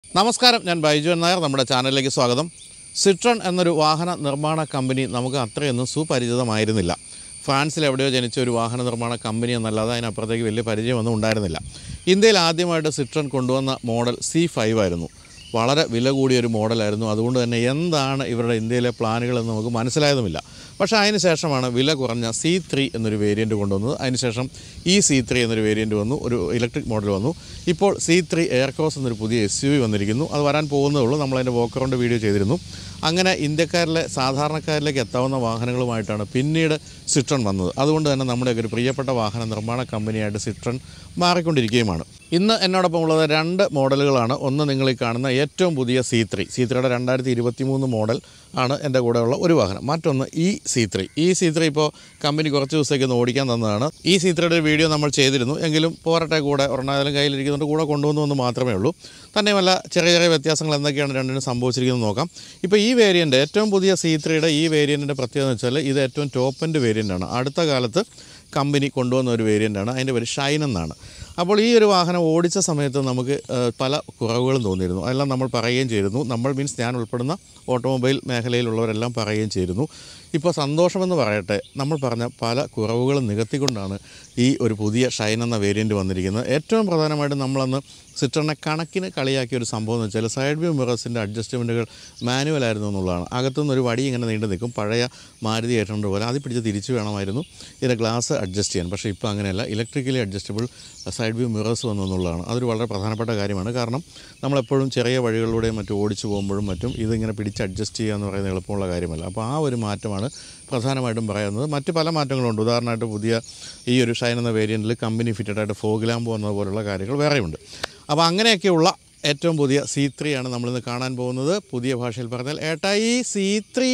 നമസ്കാരം ഞാൻ ബൈജു എൻ നായർ നമ്മുടെ ചാനലിലേക്ക് സ്വാഗതം സിട്രൺ എന്നൊരു വാഹന നിർമ്മാണ കമ്പനി നമുക്ക് അത്രയൊന്നും സുപരിചിതമായിരുന്നില്ല ഫ്രാൻസിൽ എവിടെയോ ജനിച്ച ഒരു വാഹന നിർമ്മാണ കമ്പനി എന്നല്ലാതെ അതിനപ്പുറത്തേക്ക് വലിയ പരിചയമൊന്നും ഉണ്ടായിരുന്നില്ല ഇന്ത്യയിൽ ആദ്യമായിട്ട് സിട്രൺ കൊണ്ടുവന്ന മോഡൽ സി ഫൈവ് ആയിരുന്നു വളരെ വില കൂടിയ ഒരു മോഡലായിരുന്നു അതുകൊണ്ട് തന്നെ എന്താണ് ഇവരുടെ ഇന്ത്യയിലെ പ്ലാനുകളെന്ന് നമുക്ക് മനസ്സിലായതുമില്ല പക്ഷേ അതിന് ശേഷമാണ് വില കുറഞ്ഞ സി ത്രീ എന്നൊരു വേരിയൻറ്റ് കൊണ്ടുവന്നത് അതിനുശേഷം ഇ സി ത്രീ എന്നൊരു വേരിയൻറ്റ് വന്നു ഒരു ഇലക്ട്രിക് മോഡൽ വന്നു ഇപ്പോൾ സി ത്രീ എയർക്രോസ് എന്നൊരു പുതിയ എസ് യു വി വന്നിരിക്കുന്നു അത് വരാൻ പോകുന്നേ ഉള്ളൂ നമ്മളതിൻ്റെ വോക്കറൗണ്ട് വീഡിയോ ചെയ്തിരുന്നു അങ്ങനെ ഇന്ത്യക്കാരിലെ സാധാരണക്കാരിലേക്ക് എത്താവുന്ന വാഹനങ്ങളുമായിട്ടാണ് പിന്നീട് സിട്രൺ വന്നത് അതുകൊണ്ട് തന്നെ നമ്മുടെയൊക്കെ ഒരു പ്രിയപ്പെട്ട വാഹന നിർമ്മാണ കമ്പനിയായിട്ട് സിട്രൺ മാറിക്കൊണ്ടിരിക്കുകയുമാണ് ഇന്ന് എന്നോടൊപ്പം ഉള്ളത് രണ്ട് മോഡലുകളാണ് ഒന്ന് നിങ്ങൾ ഈ കാണുന്ന ഏറ്റവും പുതിയ സി ത്രീ സി ത്രീയുടെ രണ്ടായിരത്തി ഇരുപത്തി മൂന്ന് മോഡൽ ആണ് എൻ്റെ കൂടെയുള്ള ഒരു വാഹനം മറ്റൊന്ന് E C three E C three ഇപ്പോൾ കമ്പനി കുറച്ച് ദിവസത്തേക്ക് ഒന്ന് ഓടിക്കാൻ തന്നതാണ് ഈ സി ത്രീയുടെ ഒരു വീഡിയോ നമ്മൾ ചെയ്തിരുന്നു എങ്കിലും പോരട്ടെ കൂടെ ഒരെണ്ണായാലും കയ്യിലിരിക്കുന്നുണ്ട് കൂടെ കൊണ്ടുവന്നു എന്ന് മാത്രമേ ഉള്ളൂ തന്നെയുമല്ല ചെറിയ ചെറിയ വ്യത്യാസങ്ങൾ എന്തൊക്കെയാണ് രണ്ടിനും സംഭവിച്ചിരിക്കുന്നത് നോക്കാം ഇപ്പോൾ ഈ വേരിയൻ്റ് ഏറ്റവും പുതിയ സി ത്രീയുടെ ഈ വേരിയൻറ്റിൻ്റെ പ്രത്യേകത എന്ന് വെച്ചാൽ ഇത് ഏറ്റവും ടോപ്പ് എൻഡ് വേരിയൻ്റാണ് അടുത്ത കാലത്ത് കമ്പനി കൊണ്ടുവന്ന ഒരു വേരിയൻ്റാണ് അതിൻ്റെ പേര് ഷൈൻ എന്നാണ് അപ്പോൾ ഈ ഒരു വാഹനം ഓടിച്ച സമയത്ത് നമുക്ക് ഏഹ്, പല കുറവുകളും തോന്നിയിരുന്നു അതെല്ലാം നമ്മൾ പറയുകയും ചെയ്തിരുന്നു നമ്മൾ മീൻസ് ഞാൻ ഉൾപ്പെടുന്ന ഓട്ടോമൊബൈൽ മേഖലയിലുള്ളവരെല്ലാം പറയുകയും ചെയ്തിരുന്നു ഇപ്പോൾ സന്തോഷമെന്ന് പറയട്ടെ നമ്മൾ പറഞ്ഞ പല കുറവുകളും നികത്തിക്കൊണ്ടാണ് ഈ ഒരു പുതിയ ഷൈൻ എന്ന വേരിയൻറ്റ് വന്നിരിക്കുന്നത് ഏറ്റവും പ്രധാനമായിട്ടും നമ്മളന്ന് സിട്രണിനെ കണക്കിന് കളിയാക്കിയ ഒരു സംഭവം എന്ന് വെച്ചാൽ സൈഡ് വ്യൂ മിറേഴ്സിൻ്റെ അഡ്ജസ്റ്റ്മെൻറ്റുകൾ മാനുവൽ ആയിരുന്നു എന്നുള്ളതാണ് അകത്തുനിന്ന് ഒരു വടി ഇങ്ങനെ നീണ്ടു നിൽക്കും പഴയ മാരുതി ഏറ്റുണ്ട് പോലെ അത് പിടിച്ച് തിരിച്ചു വേണമായിരുന്നു ഇതിൻ്റെ ഗ്ലാസ് അഡ്ജസ്റ്റ് ചെയ്യാൻ പക്ഷേ ഇപ്പോൾ അങ്ങനെയല്ല electrically adjustable side view mirrors വന്നു എന്നുള്ളതാണ് അതൊരു വളരെ പ്രധാനപ്പെട്ട കാര്യമാണ് കാരണം നമ്മളെപ്പോഴും ചെറിയ വഴികളിലൂടെയും മറ്റും ഓടിച്ചു പോകുമ്പോഴും മറ്റും ഇതിങ്ങനെ പിടിച്ച് അഡ്ജസ്റ്റ് ചെയ്യുക എന്ന് പറയുന്നത് എളുപ്പമുള്ള കാര്യമല്ല അപ്പോൾ ആ ഒരു മാറ്റമാണ് പ്രധാനമായിട്ടും പറയുന്നത് മറ്റ് പല മാറ്റങ്ങളുണ്ട് ഉദാഹരണമായിട്ട് പുതിയ ഈ ഒരു ഷൈൻ എന്ന വേരിയൻറ്റിൽ കമ്പനി ഫിറ്റഡ് ആയിട്ട് ഫോഗ് ലാമ്പ് വന്നത് പോലുള്ള കാര്യങ്ങൾ വേറെയുണ്ട് അപ്പോൾ അങ്ങനെയൊക്കെയുള്ള ഏറ്റവും പുതിയ സി ത്രീ ആണ് നമ്മളിന്ന് കാണാൻ പോകുന്നത് പുതിയ ഭാഷയിൽ പറഞ്ഞാൽ ഏട്ടായി C three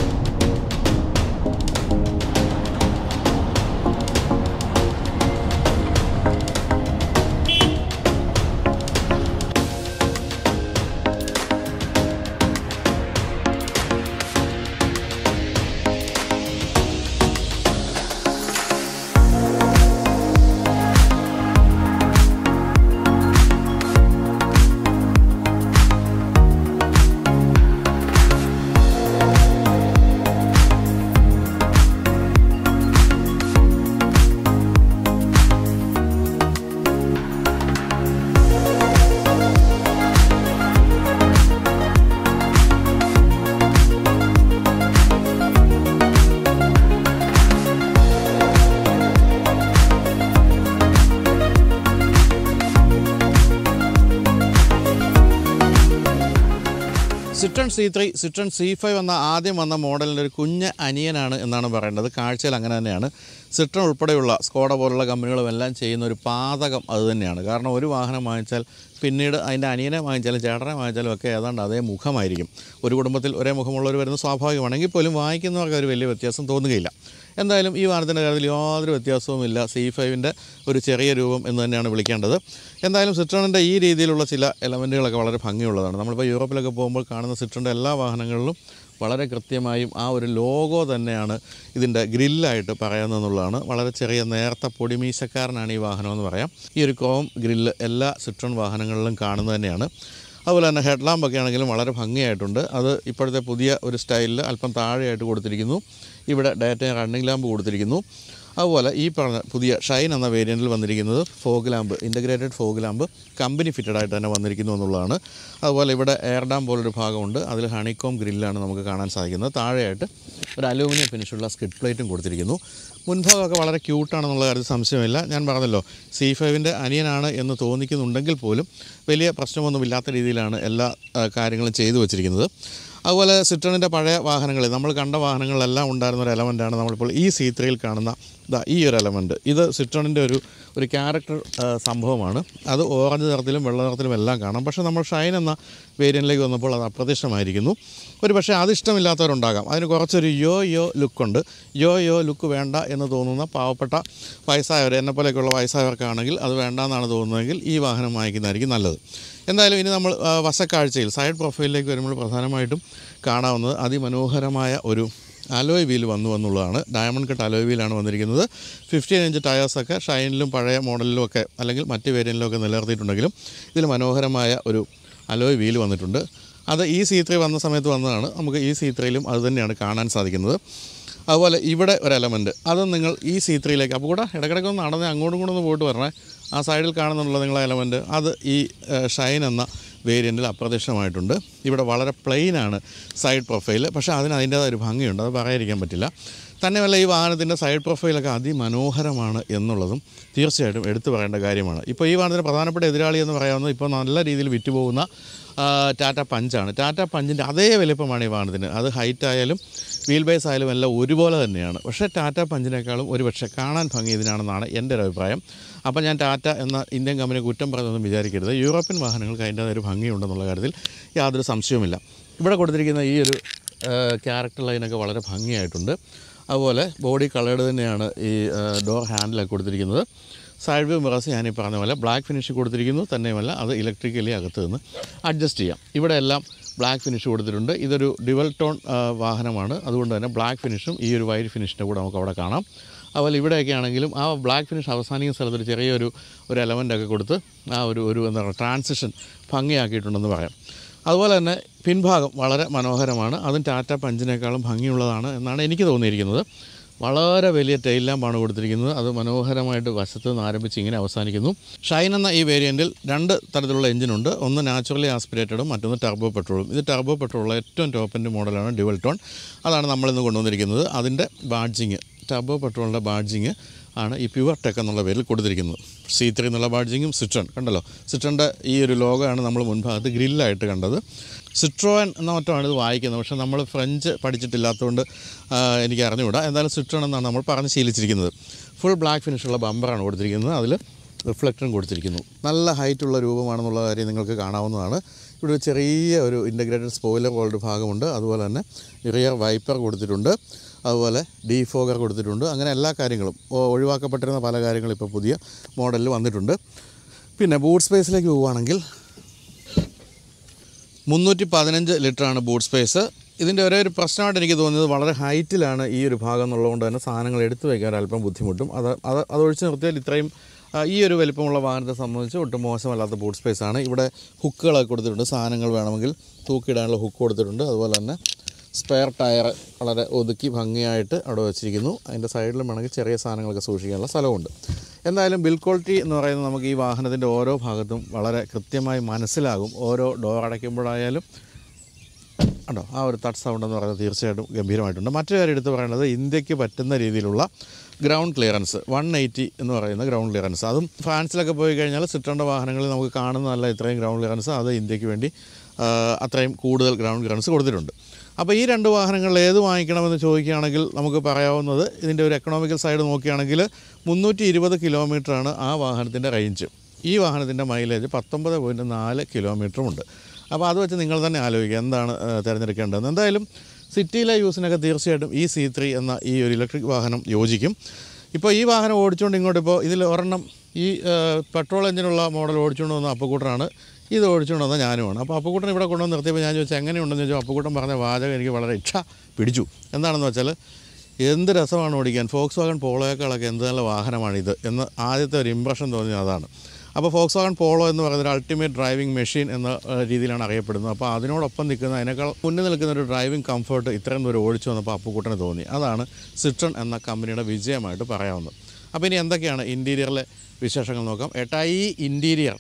Citroen C three Citroen C five എന്ന ആദ്യം വന്ന മോഡലിൻ്റെ ഒരു കുഞ്ഞ് അനിയനാണ് എന്നാണ് പറയേണ്ടത് കാഴ്ചയിൽ അങ്ങനെ തന്നെയാണ് സിട്രൺ ഉൾപ്പെടെയുള്ള സ്കോഡ പോലുള്ള കമ്പനികളും എല്ലാം ചെയ്യുന്ന ഒരു പാതകം അത് തന്നെയാണ് കാരണം ഒരു വാഹനം വാങ്ങിച്ചാൽ പിന്നീട് അതിൻ്റെ അനിയനെ വാങ്ങിച്ചാലും ചേട്ടനെ വാങ്ങിച്ചാലും ഒക്കെ ഏതാണ്ട് അതേ മുഖമായിരിക്കും ഒരു കുടുംബത്തിൽ ഒരേ മുഖമുള്ളവർ വരുന്നത് സ്വാഭാവികമാണെങ്കിൽ പോലും വാങ്ങിക്കുന്നവർക്ക് ഒരു വലിയ വ്യത്യാസം തോന്നുകയില്ല എന്തായാലും ഈ വാഹനത്തിൻ്റെ കാര്യത്തിൽ യാതൊരു വ്യത്യാസവുമില്ല സി ഫൈവിൻ്റെ ഒരു ചെറിയ രൂപം എന്ന് തന്നെയാണ് വിളിക്കേണ്ടത് എന്തായാലും സിട്രോണിൻ്റെ ഈ രീതിയിലുള്ള ചില എലമെൻറ്റുകളൊക്കെ വളരെ ഭംഗിയുള്ളതാണ് നമ്മളിപ്പോൾ യൂറോപ്പിലൊക്കെ പോകുമ്പോൾ കാണുന്ന സിട്രോണിൻ്റെ എല്ലാ വാഹനങ്ങളിലും വളരെ കൃത്യമായും ആ ഒരു ലോഗോ തന്നെയാണ് ഇതിൻ്റെ ഗ്രില്ലായിട്ട് പറയാവുന്നതെന്നുള്ളതാണ് വളരെ ചെറിയ നേർത്ത പൊടിമീശക്കാരനാണ് ഈ വാഹനം എന്ന് പറയാം ഈ ഒരു ക്രോം ഗ്രില്ല് എല്ലാ സിട്രോൺ വാഹനങ്ങളിലും കാണുന്നത് തന്നെയാണ് അതുപോലെ തന്നെ ഹെഡ് ലാമ്പൊക്കെ ആണെങ്കിലും വളരെ ഭംഗിയായിട്ടുണ്ട് അത് ഇപ്പോഴത്തെ പുതിയ ഒരു സ്റ്റൈലിൽ അല്പം താഴെയായിട്ട് കൊടുത്തിരിക്കുന്നു ഇവിടെ ഡയറ്റ റണ്ണിംഗ് ലാമ്പ് കൊടുത്തിരിക്കുന്നു അതുപോലെ ഈ പറഞ്ഞ പുതിയ ഷൈൻ എന്ന വേരിയൻറ്റിൽ വന്നിരിക്കുന്നത് fog lamp integrated fog lamp company fitted ആയിട്ട് തന്നെ വന്നിരിക്കുന്നു എന്നുള്ളതാണ് അതുപോലെ ഇവിടെ എയർ ഡാം പോലൊരു ഭാഗമുണ്ട് അതിൽ ഹണിക്കോം ഗ്രില്ലാണ് നമുക്ക് കാണാൻ സാധിക്കുന്നത് താഴെയായിട്ട് ഒരു അലൂമിനിയം ഫിനിഷുള്ള സ്കിഡ് പ്ലേറ്റും കൊടുത്തിരിക്കുന്നു മുൻഭാഗമൊക്കെ വളരെ ക്യൂട്ടാണെന്നുള്ള കാര്യത്തിൽ സംശയമില്ല ഞാൻ പറഞ്ഞല്ലോ സി ഫൈവിൻ്റെ അനിയനാണ് എന്ന് തോന്നിക്കുന്നുണ്ടെങ്കിൽ പോലും വലിയ പ്രശ്നമൊന്നുമില്ലാത്ത രീതിയിലാണ് എല്ലാ ആ, കാര്യങ്ങളും ചെയ്തു വച്ചിരിക്കുന്നത് അതുപോലെ സിട്രണിൻ്റെ പഴയ വാഹനങ്ങളിൽ നമ്മൾ കണ്ട വാഹനങ്ങളിലെല്ലാം ഉണ്ടായിരുന്ന ഒരു എലമെൻ്റാണ് നമ്മളിപ്പോൾ ഈ സി ത്രീയിൽ കാണുന്ന ദാ ഈ ഒരു എലമെൻറ്റ് ഇത് സിട്രണിൻ്റെ ഒരു ഒരു ക്യാരക്ടർ ആ, സംഭവമാണ് അത് ഓറഞ്ച് നിറത്തിലും വെള്ള നിറത്തിലും എല്ലാം കാണാം പക്ഷേ നമ്മൾ ഷൈൻ എന്ന വേരിയൻറ്റിലേക്ക് വന്നപ്പോൾ അത് അപ്രത്യക്ഷമായിരിക്കുന്നു ഒരു പക്ഷേ അത് ഇഷ്ടമില്ലാത്തവരുണ്ടാകാം അതിന് കുറച്ചൊരു യോ യോ ലുക്കുണ്ട് യോ യോ ലുക്ക് വേണ്ട എന്ന് തോന്നുന്ന പാവപ്പെട്ട വയസ്സായവർ എന്നെ പോലെയൊക്കെയുള്ള വയസ്സായവർക്കാണെങ്കിൽ അത് വേണ്ടാന്നാണ് തോന്നുന്നതെങ്കിൽ ഈ വാഹനം വാങ്ങിക്കുന്നതായിരിക്കും നല്ലത് എന്തായാലും ഇനി നമ്മൾ ആ, വശക്കാഴ്ചയിൽ സൈഡ് പ്രൊഫൈലിലേക്ക് വരുമ്പോൾ പ്രധാനമായിട്ടും കാണാവുന്നത് അതിമനോഹരമായ ഒരു അലോയ് വീൽ വന്നു എന്നുള്ളതാണ് ഡയമണ്ട് കട്ട് അലോയ് വീലാണ് വന്നിരിക്കുന്നത് ഫിഫ്റ്റീൻ ഇഞ്ച് ടയേഴ്സൊക്കെ ഷൈനിലും പഴയ മോഡലിലും ഒക്കെ അല്ലെങ്കിൽ മറ്റ് വേരിയൻറ്റിലും ഒക്കെ നിലനിർത്തിയിട്ടുണ്ടെങ്കിലും ഇതിൽ മനോഹരമായ ഒരു അലോയ് വീൽ വന്നിട്ടുണ്ട് അത് ഈ സി ത്രീ വന്ന സമയത്ത് വന്നതാണ് നമുക്ക് ഈ സി ത്രീയിലും അത് തന്നെയാണ് കാണാൻ സാധിക്കുന്നത് അതുപോലെ ഇവിടെ ഒരു എലമെൻറ്റ് അത് നിങ്ങൾ ഈ സി ത്രീയിലേക്ക് അപ്പോൾ കൂടെ ഇടയ്ക്കിടയ്ക്ക് ഒന്ന് നടന്ന് അങ്ങോട്ടും കൂടെ ഒന്ന് പോയിട്ട് വരണേ ആ സൈഡിൽ കാണുന്നുണ്ടല്ലോ നിങ്ങളെ എലമെൻറ്റ് അത് ഈ ഏഹ്, ഷൈൻ എന്ന വേരിയൻറ്റിൽ അപ്രത്യക്ഷമായിട്ടുണ്ട് ഇവിടെ വളരെ പ്ലെയിൻ ആണ് സൈഡ് പ്രൊഫൈൽ പക്ഷേ അതിന് അതിൻ്റേതായ ഒരു ഭംഗിയുണ്ട് അത് പറയാതിരിക്കാൻ പറ്റില്ല തന്നെയല്ല ഈ വാഹനത്തിൻ്റെ സൈഡ് പ്രൊഫൈലൊക്കെ അതിമനോഹരമാണ് എന്നുള്ളതും തീർച്ചയായിട്ടും എടുത്തു പറയേണ്ട കാര്യമാണ് ഇപ്പോൾ ഈ വാഹനത്തിൻ്റെ പ്രധാനപ്പെട്ട എതിരാളി എന്ന് പറയാവുന്നത് ഇപ്പോൾ നല്ല രീതിയിൽ വിറ്റുപോകുന്ന ആ, ടാറ്റ പഞ്ചാണ് ടാറ്റ പഞ്ചിൻ്റെ അതേ വലിപ്പമാണ് ഈ വാഹനത്തിന് അത് ഹൈറ്റ് ആയാലും വീൽ ബേസ് ആയാലും എല്ലാം ഒരുപോലെ തന്നെയാണ് പക്ഷേ ടാറ്റ പഞ്ചിനേക്കാളും ഒരുപക്ഷെ കാണാൻ ഭംഗി ഇതിനാണെന്നാണ് എൻ്റെ ഒരു അഭിപ്രായം അപ്പോൾ ഞാൻ ടാറ്റ എന്ന ഇന്ത്യൻ കമ്പനി കുറ്റം പറയുന്നതൊന്നും വിചാരിക്കരുത് യൂറോപ്യൻ വാഹനങ്ങൾക്ക് അതിൻ്റെ ഒരു ഭംഗിയുണ്ടെന്നുള്ള കാര്യത്തിൽ യാതൊരു സംശയവുമില്ല ഇവിടെ കൊടുത്തിരിക്കുന്ന ഈ ഒരു ക്യാരക്ടർ ലൈനൊക്കെ വളരെ ഭംഗിയായിട്ടുണ്ട് അതുപോലെ ബോഡി കളേർഡ് തന്നെയാണ് ഈ ഡോർ ഹാൻഡിലൊക്കെ കൊടുത്തിരിക്കുന്നത് സൈഡ് വ്യൂ മിറേഴ്സ് ഞാൻ ഈ പറഞ്ഞ പോലെ ബ്ലാക്ക് ഫിനിഷ് കൊടുത്തിരിക്കുന്നു തന്നെയുമല്ല അത് ഇലക്ട്രിക്കലി അകത്ത് നിന്ന് അഡ്ജസ്റ്റ് ചെയ്യാം ഇവിടെ എല്ലാം ബ്ലാക്ക് ഫിനിഷ് കൊടുത്തിട്ടുണ്ട് ഇതൊരു ഡിവൽ ടോൺ ആ, വാഹനമാണ് അതുകൊണ്ട് തന്നെ ബ്ലാക്ക് ഫിനിഷും ഈ ഒരു വൈറ്റ് ഫിനിഷിൻ്റെ കൂടെ നമുക്ക് അവിടെ കാണാം അതുപോലെ ഇവിടെയൊക്കെ ആണെങ്കിലും ആ ബ്ലാക്ക് ഫിനിഷ് അവസാനിക്കുന്ന സ്ഥലത്ത് ഒരു ചെറിയൊരു ഒരു എലമെൻ്റ് ഒക്കെ കൊടുത്ത് ആ ഒരു ഒരു എന്താ പറയുക ട്രാൻസിഷൻ ഭംഗിയാക്കിയിട്ടുണ്ടെന്ന് പറയാം അതുപോലെ തന്നെ പിൻഭാഗം വളരെ മനോഹരമാണ് അതും ടാറ്റ പഞ്ചിനേക്കാളും ഭംഗിയുള്ളതാണ് എന്നാണ് എനിക്ക് തോന്നിയിരിക്കുന്നത് വളരെ വലിയ ടെയിൽ ലാമ്പാണ് കൊടുത്തിരിക്കുന്നത് അത് മനോഹരമായിട്ട് വശത്ത് നിന്ന് ആരംഭിച്ച് ഇങ്ങനെ അവസാനിക്കുന്നു ഷൈൻ എന്ന ഈ വേരിയൻറ്റിൽ രണ്ട് തരത്തിലുള്ള എഞ്ചിനുണ്ട് ഒന്ന് നാച്ചുറലി ആസ്പിറേറ്റഡും മറ്റൊന്ന് ടർബോ പെട്രോളും ഇത് ടർബോ പെട്രോളുള്ള ഏറ്റവും ടോപ്പിൻ്റെ മോഡലാണ് ഡ്യുവൽ ടോൺ അതാണ് നമ്മളിന്ന് കൊണ്ടുവന്നിരിക്കുന്നത് അതിൻ്റെ ബാഡ്ജിങ് ടർബോ പെട്രോളിൻ്റെ ബാഡ്ജിങ് ആണ് ഈ പ്യുവർ ടെക് എന്നുള്ള പേരിൽ കൊടുത്തിരിക്കുന്നത് സി ത്രീ എന്നുള്ള ബാഡ്ജിങ്ങും സിട്രൺ കണ്ടല്ലോ സിട്രൻ്റെ ഈ ഒരു ലോഗോയാണ് നമ്മൾ മുൻഭാഗത്ത് ഗ്രില്ലായിട്ട് കണ്ടത് സിട്രോൻ എന്ന മറ്റാണ് ഇത് വായിക്കുന്നത് പക്ഷേ നമ്മൾ ഫ്രഞ്ച് പഠിച്ചിട്ടില്ലാത്തതുകൊണ്ട് ആ, എനിക്ക് അറിഞ്ഞുകൂടാ എന്തായാലും സിട്രോൺ എന്നാണ് നമ്മൾ പറഞ്ഞ് ശീലിച്ചിരിക്കുന്നത് ഫുൾ ബ്ലാക്ക് ഫിനിഷുള്ള ബമ്പറാണ് കൊടുത്തിരിക്കുന്നത് അതിൽ റിഫ്ലക്ടറും കൊടുത്തിരിക്കുന്നു നല്ല ഹൈറ്റുള്ള രൂപമാണെന്നുള്ള കാര്യം നിങ്ങൾക്ക് കാണാവുന്നതാണ് ഇവിടെ ഒരു ചെറിയ ഒരു ഇൻ്റഗ്രേറ്റഡ് സ്പോയിലർ പോലൊരു ഭാഗമുണ്ട് അതുപോലെ തന്നെ റിയർ വൈപ്പർ കൊടുത്തിട്ടുണ്ട് അതുപോലെ ഡീഫോഗർ കൊടുത്തിട്ടുണ്ട് അങ്ങനെ എല്ലാ കാര്യങ്ങളും ഒ- ഒഴിവാക്കപ്പെട്ടിരുന്ന പല കാര്യങ്ങളും ഇപ്പോൾ പുതിയ മോഡലിൽ വന്നിട്ടുണ്ട് പിന്നെ ബൂട്ട് സ്പേസിലേക്ക് പോവുകയാണെങ്കിൽ മുന്നൂറ്റി പതിനഞ്ച് ലിറ്ററാണ് ബൂട്ട് സ്പേസ് ഇതിൻ്റെ ഒരേ ഒരു പ്രശ്നമായിട്ട് എനിക്ക് തോന്നിയത് വളരെ ഹൈറ്റിലാണ് ഈ ഒരു ഭാഗം എന്നുള്ളതുകൊണ്ട് തന്നെ സാധനങ്ങൾ എടുത്തു വയ്ക്കാൻ അല്പം ബുദ്ധിമുട്ടും അത് അത് അതൊഴിച്ച് നിർത്തിയാൽ ഇത്രയും ആ, ഈ ഒരു വലിപ്പമുള്ള വാഹനത്തെ സംബന്ധിച്ച് ഒട്ടും മോശമല്ലാത്ത ബൂട്ട് സ്പേസ് ആണ് ഇവിടെ ഹുക്കുകളൊക്കെ കൊടുത്തിട്ടുണ്ട് സാധനങ്ങൾ വേണമെങ്കിൽ തൂക്കിയിടാനുള്ള ഹുക്ക് കൊടുത്തിട്ടുണ്ട് അതുപോലെ തന്നെ സ്പെയർ ടയർ വളരെ ഒതുക്കി ഭംഗിയായിട്ട് അവിടെ വെച്ചിരിക്കുന്നു അതിൻ്റെ സൈഡിലും വേണമെങ്കിൽ ചെറിയ സാധനങ്ങളൊക്കെ സൂക്ഷിക്കാനുള്ള സ്ഥലമുണ്ട് എന്തായാലും ബിൽ ക്വാളിറ്റി എന്ന് പറയുന്നത് നമുക്ക് ഈ വാഹനത്തിൻ്റെ ഓരോ ഭാഗത്തും വളരെ കൃത്യമായി മനസ്സിലാകും ഓരോ ഡോർ അടയ്ക്കുമ്പോഴായാലും ഉണ്ടോ ആ ഒരു തട്ട് സൗണ്ട് എന്ന് പറയുന്നത് തീർച്ചയായിട്ടും ഗംഭീരമായിട്ടുണ്ട് മറ്റൊരു കാര്യം എടുത്ത് പറയുന്നത് ഇന്ത്യക്ക് പറ്റുന്ന രീതിയിലുള്ള ഗ്രൗണ്ട് ക്ലിയറൻസ് വൺ എയ്റ്റി എന്ന് പറയുന്ന ഗ്രൗണ്ട് ക്ലിയറൻസ് അതും ഫ്രാൻസിലൊക്കെ പോയി കഴിഞ്ഞാൽ സിട്രണ്ട വാഹനങ്ങളിൽ നമുക്ക് കാണുന്നതല്ല ഇത്രയും ഗ്രൗണ്ട് ക്ലിയറൻസ് അത് ഇന്ത്യക്ക് വേണ്ടി ആ, അത്രയും കൂടുതൽ ഗ്രൗണ്ട് ക്ലിയറൻസ് കൊടുത്തിട്ടുണ്ട് അപ്പോൾ ഈ രണ്ട് വാഹനങ്ങളിൽ ഏത് വാങ്ങിക്കണമെന്ന് ചോദിക്കുകയാണെങ്കിൽ നമുക്ക് പറയാവുന്നത് ഇതിൻ്റെ ഒരു എക്കണോമിക്കൽ സൈഡ് നോക്കുകയാണെങ്കിൽ മുന്നൂറ്റി ഇരുപത് കിലോമീറ്ററാണ് ആ വാഹനത്തിൻ്റെ റേഞ്ച് ഈ വാഹനത്തിൻ്റെ മൈലേജ് പത്തൊമ്പത് പോയിൻറ്റ് നാല് കിലോമീറ്ററുമുണ്ട് അപ്പോൾ അത് വെച്ച് നിങ്ങൾ തന്നെ ആലോചിക്കുക എന്താണ് ആ, തിരഞ്ഞെടുക്കേണ്ടതെന്ന് എന്തായാലും സിറ്റിയിലെ യൂസിനൊക്കെ തീർച്ചയായിട്ടും ഈ സി ത്രീ എന്ന ഈ ഒരു ഇലക്ട്രിക് വാഹനം യോജിക്കും ഇപ്പോൾ ഈ വാഹനം ഓടിച്ചുകൊണ്ട് ഇങ്ങോട്ട് ഇപ്പോൾ ഇതിൽ ഒരെണ്ണം ഈ ആ, പെട്രോൾ എഞ്ചിനുള്ള മോഡൽ ഓടിച്ചുകൊണ്ട് വന്ന അപ്പക്കൂട്ടനാണ് ഇത് ഓടിച്ചുകൊണ്ട് വന്ന ഞാനുമാണ് അപ്പോൾ അപ്പക്കൂട്ടൻ ഇവിടെ കൊണ്ടുവന്ന് നിർത്തിയപ്പോൾ ഞാൻ ചോദിച്ചാൽ എങ്ങനെയുണ്ടെന്ന് ചോദിച്ചാൽ അപ്പക്കൂട്ടൻ പറഞ്ഞ വാചകം എനിക്ക് വളരെ ഇച്ഛ പിടിച്ചു എന്താണെന്ന് വെച്ചാൽ എന്ത് രസമാണ് ഓടിക്കാൻ ഫോക്സ് വാഗൺ പോളോയേക്കാളൊക്കെ എന്ത് നല്ല വാഹനമാണിത് എന്ന് ആദ്യത്തെ ഒരു ഇമ്പ്രഷൻ തോന്നിയത് അതാണ് അപ്പോൾ ഫോക്സ് വാഗൺ പോളോ എന്ന് പറയുന്നത് ഒരു അൾട്ടിമേറ്റ് ഡ്രൈവിംഗ് മെഷീൻ എന്ന ഏഹ്, രീതിയിലാണ് അറിയപ്പെടുന്നത് അപ്പോൾ അതിനോടൊപ്പം നിൽക്കുന്ന അതിനേക്കാൾ മുന്നിൽ നിൽക്കുന്ന ഒരു ഡ്രൈവിംഗ് കംഫർട്ട് ഇത്രയും ദൂരം ഓടിച്ചു വന്നപ്പോൾ അപ്പുക്കുട്ടന് തോന്നി അതാണ് സിട്രൺ എന്ന കമ്പനിയുടെ വിജയമായിട്ട് പറയാവുന്നത് അപ്പോൾ ഇനി എന്തൊക്കെയാണ് ഇൻറ്റീരിയറിലെ വിശേഷങ്ങൾ നോക്കാം ഏട്ടാ ഈ ഇൻറ്റീരിയർ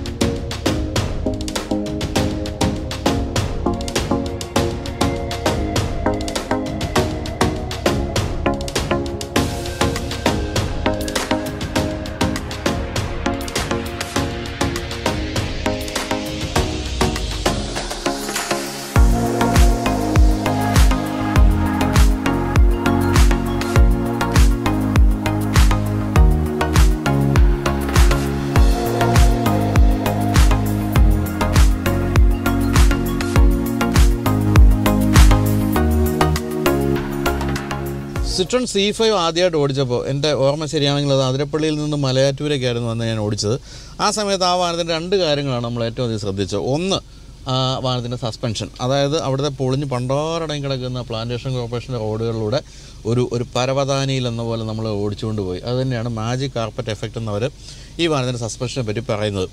സിട്രൺ സി ഫൈവ് ആദ്യമായിട്ട് ഓടിച്ചപ്പോൾ എൻ്റെ ഓർമ്മ ശരിയാണെങ്കിൽ അത് അതിരപ്പള്ളിയിൽ നിന്ന് മലയാറ്റൂരേക്കായിരുന്നു അന്ന് ഞാൻ ഓടിച്ചത് ആ സമയത്ത് ആ വാഹനത്തിൻ്റെ രണ്ട് കാര്യങ്ങളാണ് നമ്മൾ ഏറ്റവും അധികം ശ്രദ്ധിച്ചത് ഒന്ന് ആ വാഹനത്തിൻ്റെ സസ്പെൻഷൻ അതായത് അവിടുത്തെ പൊളിഞ്ഞ് പണ്ടാറടങ്ങി കിടക്കുന്ന പ്ലാന്റേഷൻ കോർപ്പറേഷൻ്റെ റോഡുകളിലൂടെ ഒരു ഒരു പരവതാനിയിൽ എന്ന പോലെ നമ്മൾ ഓടിച്ചുകൊണ്ട് പോയി അത് തന്നെയാണ് മാജിക് കാർപ്പറ്റ് എഫക്റ്റ് എന്നവർ ഈ വാഹനത്തിൻ്റെ സസ്പെൻഷനെ പറ്റി പറയുന്നത്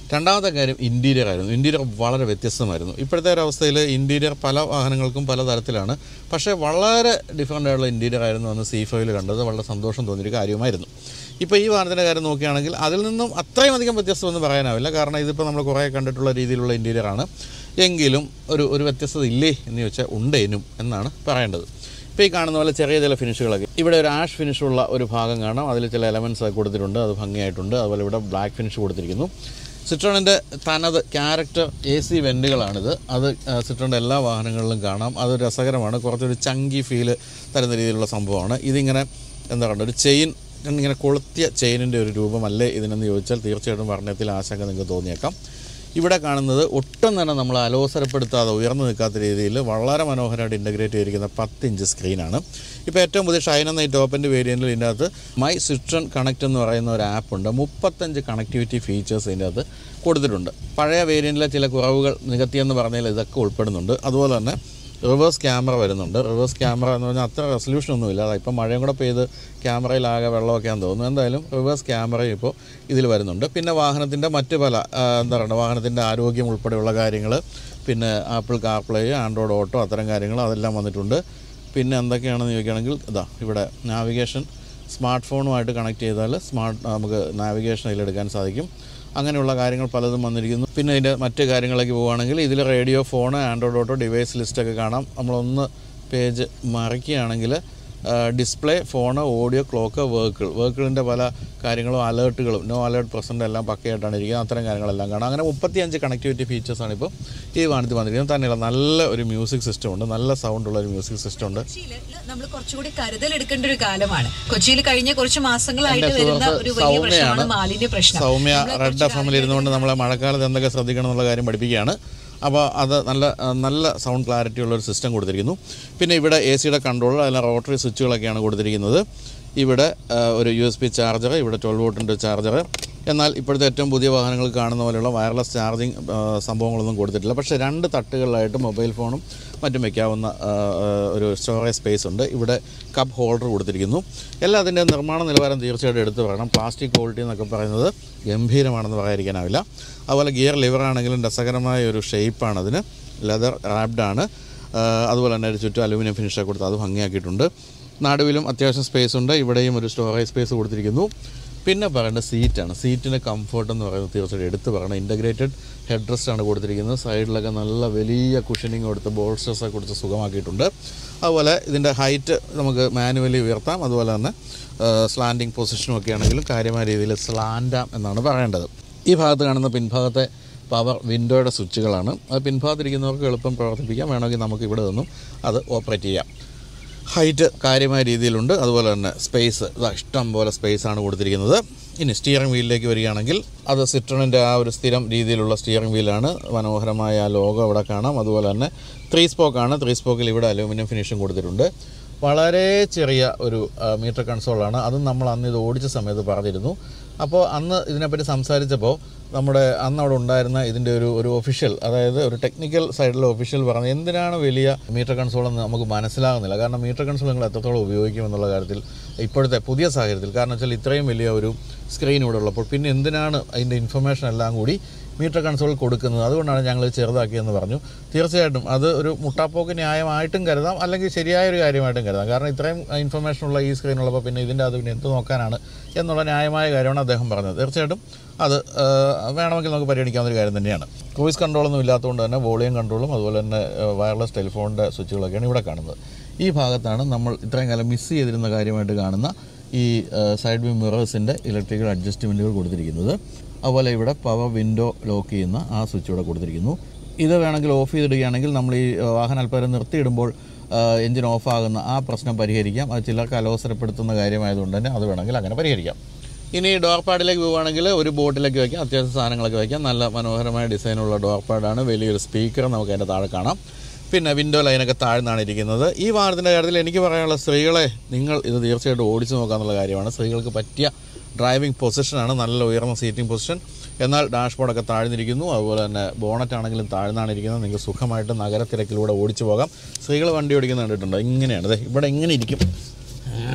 രണ്ടാമത്തെ കാര്യം ഇൻറ്റീരിയർ ആയിരുന്നു ഇൻറ്റീരിയർ വളരെ വ്യത്യസ്തമായിരുന്നു ഇപ്പോഴത്തെ ഒരു അവസ്ഥയിൽ ഇൻറ്റീരിയർ പല വാഹനങ്ങൾക്കും പല തരത്തിലാണ് പക്ഷേ വളരെ ഡിഫറൻ്റ് ആയിട്ടുള്ള ഇൻറ്റീരിയർ ആയിരുന്നു അന്ന് സി ഫൈവിൽ കണ്ടത് വളരെ സന്തോഷം തോന്നിയൊരു കാര്യമായിരുന്നു ഇപ്പോൾ ഈ വാഹനത്തിൻ്റെ കാര്യം നോക്കുകയാണെങ്കിൽ അതിൽ നിന്നും അത്രയും അധികം വ്യത്യസ്തമെന്ന് പറയാനാവില്ല കാരണം ഇതിപ്പോൾ നമ്മൾ കുറേ കണ്ടിട്ടുള്ള രീതിയിലുള്ള ഇൻറ്റീരിയറാണ് എങ്കിലും ഒരു ഒരു വ്യത്യസ്തത ഇല്ലേ എന്ന് ചോദിച്ചാൽ ഉണ്ടേനും എന്നാണ് പറയേണ്ടത് ഇപ്പോൾ ഈ കാണുന്ന പോലെ ചെറിയ ചില ഫിനിഷുകളൊക്കെ ഇവിടെ ഒരു ആഷ് ഫിനിഷുള്ള ഒരു ഭാഗം കാണാം അതിൽ ചില എലമെൻറ്റ്സ് ഒക്കെ കൊടുത്തിട്ടുണ്ട് അത് ഭംഗിയായിട്ടുണ്ട് അതുപോലെ ഇവിടെ ബ്ലാക്ക് ഫിനിഷ് കൊടുത്തിരിക്കുന്നു സിട്രോണിൻ്റെ തനത് ക്യാരക്ടർ എ സി വെൻറ്റുകളാണിത് അത് സിട്രോണിൻ്റെ എല്ലാ വാഹനങ്ങളിലും കാണാം അത് രസകരമാണ് കുറച്ചൊരു ചങ്കി ഫീല് തരുന്ന രീതിയിലുള്ള സംഭവമാണ് ഇതിങ്ങനെ എന്താ പറയുക ഒരു ചെയിൻ ഇങ്ങനെ കൊളുത്തിയ ചെയിനിൻ്റെ ഒരു രൂപമല്ലേ ഇതിനെന്ന് ചോദിച്ചാൽ തീർച്ചയായിട്ടും വർണ്ണത്തിൽ ആശങ്ക നിങ്ങൾക്ക് തോന്നിയേക്കാം ഇവിടെ കാണുന്നത് ഒട്ടും തന്നെ നമ്മൾ അലോസരപ്പെടുത്താതെ ഉയർന്നു നിൽക്കാത്ത രീതിയിൽ വളരെ മനോഹരമായിട്ട് ഇൻ്റഗ്രേറ്റ് ചെയ്തിരിക്കുന്ന പത്ത് ഇഞ്ച് സ്ക്രീനാണ് ഇപ്പോൾ ഏറ്റവും പുതിയ ഷൈൻ എന്ന ഈ ടോപ്പിൻ്റെ വേരിയൻറ്റിൽ ഇതിൻ്റെ അകത്ത് മൈ സിട്രൺ കണക്റ്റ് എന്ന് പറയുന്ന ഒരു ആപ്പ് ഉണ്ട് മുപ്പത്തഞ്ച് കണക്ടിവിറ്റി ഫീച്ചേഴ്സ് ഇതിൻ്റെ അകത്ത് കൊടുത്തിട്ടുണ്ട് പഴയ വേരിയൻറ്റിലെ ചില കുറവുകൾ നികത്തിയെന്ന് പറഞ്ഞാൽ ഇതൊക്കെ ഉൾപ്പെടുന്നുണ്ട് അതുപോലെ തന്നെ റിവേഴ്സ് ക്യാമറ വരുന്നുണ്ട് റിവേഴ്സ് ക്യാമറ എന്ന് പറഞ്ഞാൽ അത്ര റെസൊല്യൂഷൻ ഒന്നുമില്ല അതാ ഇപ്പം മഴയും കൂടെ പെയ്ത് ക്യാമറയിലാകെ വെള്ളമൊക്കെയാണെന്ന് തോന്നുന്നു എന്തായാലും റിവേഴ്സ് ക്യാമറയും ഇപ്പോൾ ഇതിൽ വരുന്നുണ്ട് പിന്നെ വാഹനത്തിൻ്റെ മറ്റ് പല ആ, എന്താ പറയുക വാഹനത്തിൻ്റെ ആരോഗ്യം ഉൾപ്പെടെയുള്ള കാര്യങ്ങൾ പിന്നെ ആപ്പിൾ കാർപ്ലേ ആൻഡ്രോയിഡ് ഓട്ടോ അത്തരം കാര്യങ്ങൾ അതെല്ലാം വന്നിട്ടുണ്ട് പിന്നെ എന്തൊക്കെയാണെന്ന് ചോദിക്കുകയാണെങ്കിൽ ഇതാ ഇവിടെ നാവിഗേഷൻ സ്മാർട്ട് ഫോണുമായിട്ട് കണക്ട് ചെയ്താൽ സ്മാർട്ട് നമുക്ക് നാവിഗേഷൻ അതിലെടുക്കാൻ സാധിക്കും അങ്ങനെയുള്ള കാര്യങ്ങൾ പലതും വന്നിരിക്കുന്നു പിന്നെ ഇതിൻ്റെ മറ്റ് കാര്യങ്ങളിലേക്ക് പോവുകയാണെങ്കിൽ ഇതിൽ radio phone Android auto device ലിസ്റ്റൊക്കെ കാണാം നമ്മളൊന്ന് പേജ് മറിക്കുകയാണെങ്കിൽ display phone audio clock vehicle വേക്കിളിൻ്റെ പല കാര്യങ്ങളും അലേർട്ടുകളും നോ അലേർട്ട് പ്രസൻ്റ് എല്ലാം പക്കയായിട്ടാണ് ഇരിക്കുന്നത് അത്തരം കാര്യങ്ങളെല്ലാം കാണാം അങ്ങനെ മുപ്പത്തിയഞ്ച് കണക്ടിവിറ്റി ഫീച്ചേഴ്സാണ് ഇപ്പോൾ ഈ വാഹനത്തിൽ വന്നിരിക്കുന്നത് തന്നെയുള്ള നല്ല ഒരു മ്യൂസിക് സിസ്റ്റം ഉണ്ട് നല്ല സൗണ്ടുള്ള ഒരു മ്യൂസിക് സിസ്റ്റം ഉണ്ട് കൊച്ചിയില് നമ്മൾ കുറച്ചുകൂടി കരുതൽ എടുക്കേണ്ട ഒരു കാലമാണ് കൊച്ചിയിൽ കഴിഞ്ഞ കുറച്ച് മാസങ്ങളായിട്ട് എൻ്റെ വരുന്ന സുഹൃത്ത് ഒരു വലിയ പ്രശ്നമാണ് സൗമ്യയാണ്. മാലിന്യ പ്രശ്നം സൗമ്യ നമ്മളെ റെഡ് എഫ് എമ്മിൽ ഇരുന്നുകൊണ്ട് നമ്മളെ മഴക്കാലത്ത് എന്തൊക്കെ ശ്രദ്ധിക്കണം എന്നുള്ള കാര്യം പഠിപ്പിക്കുകയാണ് അപ്പോൾ അത് നല്ല നല്ല സൗണ്ട് ക്ലാരിറ്റി ഉള്ള ഒരു സിസ്റ്റം കൊടുത്തിരിക്കുന്നു പിന്നെ ഇവിടെ എ സിയുടെ കൺട്രോൾ അതിൽ റോട്ടറി സ്വിച്ചുകളൊക്കെയാണ് കൊടുത്തിരിക്കുന്നത് ഇവിടെ ആ, ഒരു യു എസ് പി ചാർജർ ഇവിടെ ട്വൽവ് വോട്ടിൻ്റെ ചാർജർ എന്നാൽ ഇപ്പോഴത്തെ ഏറ്റവും പുതിയ വാഹനങ്ങൾ കാണുന്ന പോലെയുള്ള വയർലെസ് ചാർജിങ് സംഭവങ്ങളൊന്നും കൊടുത്തിട്ടില്ല പക്ഷേ രണ്ട് തട്ടുകളിലായിട്ട് മൊബൈൽ ഫോണും മറ്റും വയ്ക്കാവുന്ന ആ, ആ, ഒരു സ്റ്റോറേജ് സ്പേസ് ഉണ്ട് ഇവിടെ കപ്പ് ഹോൾഡർ കൊടുത്തിരിക്കുന്നു എല്ലാം അതിൻ്റെ നിർമ്മാണ നിലവാരം തീർച്ചയായിട്ടും എടുത്തു പറയണം പ്ലാസ്റ്റിക് ക്വാളിറ്റി എന്നൊക്കെ പറയുന്നത് ഗംഭീരമാണെന്ന് പറയാതിരിക്കാനാവില്ല അതുപോലെ ഗിയർ ലിവർ ആണെങ്കിലും രസകരമായ ഒരു ഷേപ്പാണ് അതിന് ലെതർ റാപ്ഡാണ് അതുപോലെ തന്നെ ഒരു ചുറ്റും അലുമിനിയം ഫിനിഷൊക്കെ കൊടുത്ത് അത് ഭംഗിയാക്കിയിട്ടുണ്ട് നടുവിലും അത്യാവശ്യം സ്പേസ് ഉണ്ട് ഇവിടെയും ഒരു സ്റ്റോറേജ് സ്പേസ് കൊടുത്തിരിക്കുന്നു പിന്നെ പറയേണ്ട സീറ്റാണ് സീറ്റിൻ്റെ കംഫർട്ട് എന്ന് പറയുന്നത് തീർച്ചയായിട്ടും എടുത്ത് പറയണം ഇൻ്റഗ്രേറ്റഡ് ഹെഡ് റെസ്റ്റ് ആണ് കൊടുത്തിരിക്കുന്നത് സൈഡിലൊക്കെ നല്ല വലിയ കുഷനിങ് കൊടുത്ത് ബോൾസ്റ്റേഴ്സ് ഒക്കെ കൊടുത്ത് സുഖമാക്കിയിട്ടുണ്ട് അതുപോലെ ഇതിൻ്റെ ഹൈറ്റ് നമുക്ക് മാനുവലി ഉയർത്താം അതുപോലെ തന്നെ സ്ലാൻഡിങ് പൊസിഷനും ഒക്കെ ആണെങ്കിലും കാര്യമായ രീതിയിൽ സ്ലാൻഡാം എന്നാണ് പറയേണ്ടത് ഈ ഭാഗത്ത് കാണുന്ന പിൻഭാഗത്തെ പവർ വിൻഡോയുടെ സ്വിച്ചുകളാണ് അത് പിൻഭാഗത്തിരിക്കുന്നവർക്ക് എളുപ്പം പ്രവർത്തിപ്പിക്കാം വേണമെങ്കിൽ നമുക്ക് ഇവിടെ നിന്നും അത് ഓപ്പറേറ്റ് ചെയ്യാം ഹൈറ്റ് കാര്യമായ രീതിയിലുണ്ട് അതുപോലെ തന്നെ സ്പേസ് ഇതാ ഇഷ്ടം പോലെ സ്പേസാണ് കൊടുത്തിരിക്കുന്നത് ഇനി സ്റ്റിയറിംഗ് വീലിലേക്ക് വരികയാണെങ്കിൽ അത് സിട്രണിൻ്റെ ആ ഒരു സ്ഥിരം രീതിയിലുള്ള സ്റ്റിയറിംഗ് വീലാണ് മനോഹരമായ ആ ലോഗോ ഇവിടെ കാണാം അതുപോലെ തന്നെ ത്രീ സ്പോക്കാണ് ത്രീ സ്പോക്കിൽ ഇവിടെ അലൂമിനിയം ഫിനിഷും കൊടുത്തിട്ടുണ്ട് വളരെ ചെറിയ ഒരു ആ, മീറ്റർ കൺസോളാണ് അതും നമ്മൾ അന്ന് ഇത് ഓടിച്ച സമയത്ത് പറഞ്ഞിരുന്നു അപ്പോൾ അന്ന് ഇതിനെപ്പറ്റി സംസാരിച്ചപ്പോൾ നമ്മുടെ അന്ന് അവിടെ ഉണ്ടായിരുന്ന ഇതിൻ്റെ ഒരു ഒരു ഒഫീഷ്യൽ അതായത് ഒരു ടെക്നിക്കൽ സൈഡിലെ ഒഫീഷ്യൽ പറഞ്ഞത് എന്തിനാണ് വലിയ മീറ്റർ കൺസോൾ എന്ന് നമുക്ക് മനസ്സിലാകുന്നില്ല കാരണം മീറ്റർ കൺസോൾ നിങ്ങൾ എത്രത്തോളം ഉപയോഗിക്കും എന്നുള്ള കാര്യത്തിൽ ഇപ്പോഴത്തെ പുതിയ സാഹചര്യത്തിൽ കാരണം വെച്ചാൽ ഇത്രയും വലിയ ഒരു സ്ക്രീൻ ഇവിടെ ഉള്ളപ്പോൾ പിന്നെ എന്തിനാണ് അതിൻ്റെ ഇൻഫർമേഷൻ എല്ലാം കൂടി മീറ്റർ കൺസോൾ കൊടുക്കുന്നത് അതുകൊണ്ടാണ് ഞങ്ങൾ ഇത് ചെറുതാക്കിയെന്ന് പറഞ്ഞു തീർച്ചയായിട്ടും അത് ഒരു മുട്ടാപ്പോക്ക് ന്യായമായിട്ടും കരുതാം അല്ലെങ്കിൽ ശരിയായ ഒരു കാര്യമായിട്ടും കരുതാം കാരണം ഇത്രയും ഇൻഫർമേഷൻ ഉള്ള ഈ സ്ക്രീനുള്ളപ്പോൾ പിന്നെ ഇതിൻ്റെ അത് പിന്നെ എന്ത് നോക്കാനാണ് എന്നുള്ള ന്യായമായ കാര്യമാണ് അദ്ദേഹം പറഞ്ഞത് തീർച്ചയായിട്ടും അത് ആ, വേണമെങ്കിൽ നമുക്ക് പരിഗണിക്കാവുന്ന ഒരു കാര്യം തന്നെയാണ് ക്രൂയിസ് കൺട്രോളൊന്നും ഇല്ലാത്തതുകൊണ്ട് തന്നെ വോളിയം കൺട്രോളും അതുപോലെ തന്നെ വയർലെസ് ടെലിഫോണിൻ്റെ സ്വിച്ചുകളൊക്കെയാണ് ഇവിടെ കാണുന്നത് ഈ ഭാഗത്താണ് നമ്മൾ ഇത്രയും കാലം മിസ് ചെയ്തിരുന്ന കാര്യമായിട്ട് കാണുന്ന ഈ സൈഡ് വ്യൂ മിറേഴ്സിൻ്റെ ഇലക്ട്രിക്കൽ അഡ്ജസ്റ്റ്മെൻറ്റുകൾ കൊടുത്തിരിക്കുന്നത് അതുപോലെ ഇവിടെ പവർ വിൻഡോ ലോക്ക് ചെയ്യുന്ന ആ സ്വിച്ച് ഇവിടെ കൊടുത്തിരിക്കുന്നു ഇത് വേണമെങ്കിൽ ഓഫ് ചെയ്തിടുകയാണെങ്കിൽ നമ്മൾ ഈ ആ, വാഹനം അല്പം നിർത്തിയിടുമ്പോൾ എഞ്ചിൻ ഓഫാകുന്ന ആ പ്രശ്നം പരിഹരിക്കാം അത് ചിലർക്ക് അലോസരപ്പെടുത്തുന്ന കാര്യമായതുകൊണ്ട് തന്നെ അത് വേണമെങ്കിൽ അങ്ങനെ പരിഹരിക്കാം ഇനി ഡോർ പാഡിലേക്ക് പോവുകയാണെങ്കിൽ ഒരു ബോട്ടിലേക്ക് വയ്ക്കാം അത്യാവശ്യം സാധനങ്ങളൊക്കെ വയ്ക്കാം നല്ല മനോഹരമായ ഡിസൈനുള്ള ഡോർ പാഡാണ് വലിയൊരു സ്പീക്കർ നമുക്ക് അതിൻ്റെ താഴെ കാണാം പിന്നെ വിൻഡോ ലൈനൊക്കെ താഴ്ന്നാണ് ഇരിക്കുന്നത് ഈ വാഹനത്തിൻ്റെ കാര്യത്തിൽ എനിക്ക് പറയാനുള്ള സ്ത്രീകളെ നിങ്ങൾ ഇത് തീർച്ചയായിട്ടും ഓടിച്ചു നോക്കാന്നുള്ള കാര്യമാണ് സ്ത്രീകൾക്ക് പറ്റിയ ഡ്രൈവിംഗ് പൊസിഷനാണ് നല്ല ഉയർന്ന സീറ്റിംഗ് പൊസിഷൻ എന്നാൽ ഡാഷ്ബോർഡൊക്കെ താഴ്ന്നിരിക്കുന്നു അതുപോലെ തന്നെ ബോണറ്റ് ആണെങ്കിലും താഴ്ന്നാണ് ഇരിക്കുന്നത് നിങ്ങൾക്ക് സുഖമായിട്ട് നഗരത്തിരക്കിലൂടെ ഓടിച്ചു പോകാം സ്ത്രീകൾ വണ്ടി ഓടിക്കുന്നത് കണ്ടിട്ടുണ്ട് ഇങ്ങനെയാണ് ദേ ഇവിടെ ഇങ്ങനെ ഇരിക്കും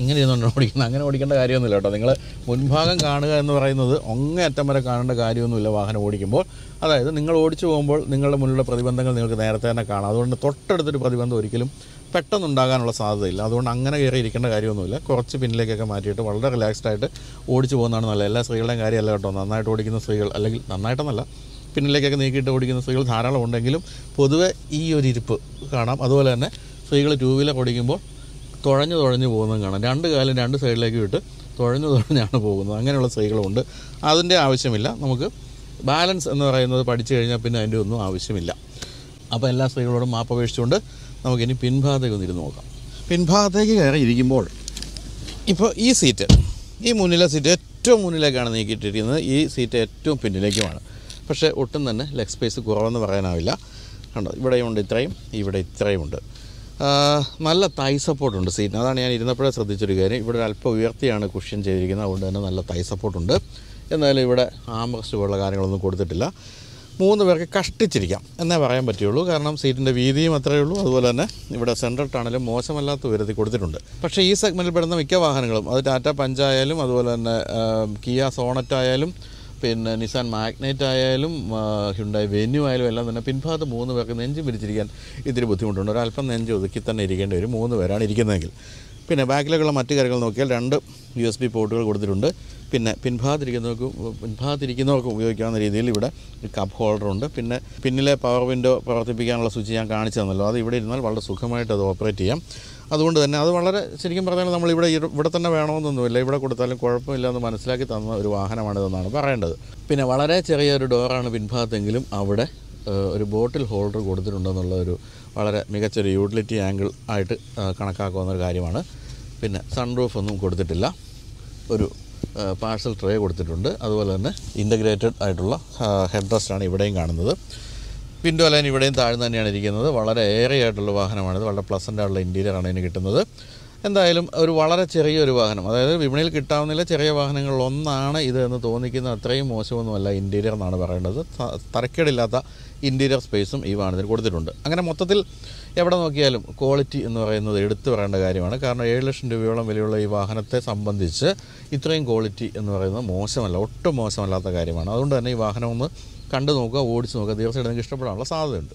ഇങ്ങനെ ഇരുന്നുകൊണ്ട് ഓടിക്കുന്നത് അങ്ങനെ ഓടിക്കേണ്ട കാര്യമൊന്നുമില്ല കേട്ടോ നിങ്ങൾ മുൻഭാഗം കാണുക എന്ന് പറയുന്നത് ഒങ്ങേയറ്റം വരെ കാണേണ്ട കാര്യമൊന്നുമില്ല വാഹനം ഓടിക്കുമ്പോൾ അതായത് നിങ്ങൾ ഓടിച്ചു പോകുമ്പോൾ നിങ്ങളുടെ മുന്നിലുള്ള പ്രതിബന്ധങ്ങൾ നിങ്ങൾക്ക് നേരത്തെ തന്നെ കാണാം അതുകൊണ്ട് തൊട്ടടുത്തൊരു പ്രതിബന്ധം ഒരിക്കലും പെട്ടെന്നുണ്ടാകാനുള്ള സാധ്യതയില്ല അതുകൊണ്ട് അങ്ങനെ കയറി ഇരിക്കേണ്ട കാര്യമൊന്നുമില്ല കുറച്ച് പിന്നിലേക്കൊക്കെ മാറ്റിയിട്ട് വളരെ റിലാക്സ്ഡ് ആയിട്ട് ഓടിച്ചു പോകുന്നതാണ് നല്ലത് എല്ലാ സ്ത്രീകളുടെയും കാര്യമല്ല കേട്ടോ നന്നായിട്ട് ഓടിക്കുന്ന സ്ത്രീകൾ അല്ലെങ്കിൽ നന്നായിട്ടെന്നല്ല പിന്നിലേക്കൊക്കെ നീക്കിയിട്ട് ഓടിക്കുന്ന സ്ത്രീകൾ ധാരാളം ഉണ്ടെങ്കിലും പൊതുവെ ഈ ഒരു ഇരിപ്പ് കാണാം അതുപോലെ തന്നെ സ്ത്രീകൾ ടൂ വീലർ ഓടിക്കുമ്പോൾ തുഴഞ്ഞു തുഴഞ്ഞു പോകുന്നതും കാണാം രണ്ട് കാലം രണ്ട് സൈഡിലേക്ക് വിട്ട് തുഴഞ്ഞു തുഴഞ്ഞാണ് പോകുന്നത് അങ്ങനെയുള്ള സ്ത്രീകളുണ്ട് അതിൻ്റെ ആവശ്യമില്ല നമുക്ക് ബാലൻസ് എന്ന് പറയുന്നത് പഠിച്ചു കഴിഞ്ഞാൽ പിന്നെ അതിൻ്റെ ഒന്നും ആവശ്യമില്ല അപ്പോൾ എല്ലാ സ്ത്രീകളോടും മാപ്പപേക്ഷിച്ചുകൊണ്ട് നമുക്കിനി പിൻഭാഗത്തേക്ക് ഒന്ന് ഇരുന്ന് നോക്കാം പിൻഭാഗത്തേക്ക് കയറി ഇരിക്കുമ്പോൾ ഇപ്പോൾ ഈ സീറ്റ് ഈ മുന്നിലെ സീറ്റ് ഏറ്റവും മുന്നിലേക്കാണ് നീക്കിയിട്ടിരിക്കുന്നത് ഈ സീറ്റ് ഏറ്റവും പിന്നിലേക്കുമാണ് പക്ഷേ ഒട്ടും തന്നെ ലെഗ് സ്പേസ് കുറവെന്ന് പറയാനാവില്ല കണ്ടോ ഇവിടെയുണ്ട് ഇത്രയും ഇവിടെ ഇത്രയുമുണ്ട് ആ, നല്ല തൈ സപ്പോർട്ടുണ്ട് സീറ്റിന് അതാണ് ഞാൻ ഇരുന്നപ്പോഴേ ശ്രദ്ധിച്ചൊരു കാര്യം ഇവിടെ ഒരു അല്പം ഉയർത്തിയാണ് കുഷ്യൻ ചെയ്തിരിക്കുന്നത് അതുകൊണ്ട് തന്നെ നല്ല തൈ സപ്പോർട്ടുണ്ട് എന്നാലും ഇവിടെ ആംബ്രസ്റ്റ് പോലുള്ള കാര്യങ്ങളൊന്നും കൊടുത്തിട്ടില്ല മൂന്ന് പേർക്ക് കഷ്ടിച്ചിരിക്കാം എന്നേ പറയാൻ പറ്റുള്ളൂ കാരണം സീറ്റിൻ്റെ വീതിയും അത്രയേ ഉള്ളൂ അതുപോലെ തന്നെ ഇവിടെ സെൻട്രൽ ടണലും മോശമല്ലാത്ത ഉയരത്തിൽ കൊടുത്തിട്ടുണ്ട് പക്ഷേ ഈ സെഗ്മെൻറ്റിൽ പെടുന്ന മിക്ക വാഹനങ്ങളും അത് ടാറ്റ പഞ്ചായാലും അതുപോലെ തന്നെ ആ, കിയ സോണറ്റ് ആയാലും പിന്നെ നിസാൻ മാഗ്നൈറ്റ് ആയാലും ആ, ഹ്യുണ്ടായി വെന്യൂ ആയാലും എല്ലാം തന്നെ പിൻഭാഗത്ത് മൂന്ന് പേർക്ക് നെഞ്ച് പിരിച്ചിരിക്കാൻ ഇത്തിരി ബുദ്ധിമുട്ടുണ്ട് ഒരല്പം നെഞ്ച് ഒതുക്കി തന്നെ ഇരിക്കേണ്ടി വരും മൂന്ന് പേരാണ് ഇരിക്കുന്നതെങ്കിൽ പിന്നെ ബാക്കിലേക്കുള്ള മറ്റു കാര്യങ്ങൾ നോക്കിയാൽ രണ്ട് യു എസ് ബി പോർട്ടുകൾ കൊടുത്തിട്ടുണ്ട് പിന്നെ പിൻഭാഗത്തിരിക്കുന്നവർക്കും പിൻഭാഗത്തിരിക്കുന്നവർക്കും ഉപയോഗിക്കാവുന്ന രീതിയിൽ ഇവിടെ ഒരു കപ്പ് ഹോൾഡറുണ്ട് പിന്നെ പിന്നിലെ പവർ വിൻഡോ പ്രവർത്തിപ്പിക്കാനുള്ള സ്വിച്ച് ഞാൻ കാണിച്ചു തന്നല്ലോ അത് ഇവിടെ ഇരുന്നാൽ വളരെ സുഖമായിട്ട് അത് ഓപ്പറേറ്റ് ചെയ്യാം അതുകൊണ്ട് തന്നെ അത് വളരെ ശരിക്കും പറഞ്ഞാൽ നമ്മൾ ഇവിടെ ഇരു- ഇവിടെ തന്നെ വേണമെന്നൊന്നുമില്ല ഇവിടെ കൊടുത്താലും കുഴപ്പമില്ല എന്ന് മനസ്സിലാക്കി തന്ന ഒരു വാഹനമാണിതെന്നാണ് പറയേണ്ടത് പിന്നെ വളരെ ചെറിയൊരു ഡോറാണ് പിൻഭാഗത്തെങ്കിലും അവിടെ ഏഹ്, ഒരു ബോട്ടിൽ ഹോൾഡർ കൊടുത്തിട്ടുണ്ടെന്നുള്ള ഒരു വളരെ മികച്ചൊരു യൂട്ടിലിറ്റി ആംഗിൾ ആയിട്ട് ഏഹ്, കണക്കാക്കാവുന്ന ഒരു കാര്യമാണ് പിന്നെ സൺറൂഫ് ഒന്നും കൊടുത്തിട്ടില്ല ഒരു പാഴ്സൽ ട്രേ കൊടുത്തിട്ടുണ്ട് അതുപോലെ തന്നെ ഇൻ്റഗ്രേറ്റഡ് ആയിട്ടുള്ള ഹെഡ് റെസ്റ്റാണ് ഇവിടെയും കാണുന്നത് വിൻഡോ ലൈൻ ഇവിടെയും താഴ്ന്നു തന്നെയാണ് ഇരിക്കുന്നത് വളരെ ഏറെ ആയിട്ടുള്ള വാഹനമാണിത് വളരെ പ്ലസൻ്റ് ആയിട്ടുള്ള ഇൻറ്റീരിയറാണ് ഇതിന് കിട്ടുന്നത് എന്തായാലും ഒരു വളരെ ചെറിയൊരു വാഹനം അതായത് വിപണിയിൽ കിട്ടാവുന്നില്ല ചെറിയ വാഹനങ്ങളിൽ ഒന്നാണ് ഇത് എന്ന് തോന്നിക്കുന്ന അത്രയും മോശമൊന്നുമല്ല ഇൻറ്റീരിയർ എന്നാണ് പറയേണ്ടത് ത- തരക്കേടില്ലാത്ത ഇൻറ്റീരിയർ സ്പേസും ഈ വാഹനത്തിന് കൊടുത്തിട്ടുണ്ട് അങ്ങനെ മൊത്തത്തിൽ എവിടെ നോക്കിയാലും ക്വാളിറ്റി എന്ന് പറയുന്നത് എടുത്തു പറയേണ്ട കാര്യമാണ് കാരണം ഏഴ് ലക്ഷം രൂപയോളം വിലയുള്ള ഈ വാഹനത്തെ സംബന്ധിച്ച് ഇത്രയും ക്വാളിറ്റി എന്ന് പറയുന്നത് മോശമല്ല ഒട്ടും മോശമല്ലാത്ത കാര്യമാണ് അതുകൊണ്ട് തന്നെ ഈ വാഹനം ഒന്ന് കണ്ടു നോക്കുക ഓടിച്ച് നോക്കുക തീർച്ചയായിട്ടും നിങ്ങൾക്ക് ഇഷ്ടപ്പെടാനുള്ള സാധ്യതയുണ്ട്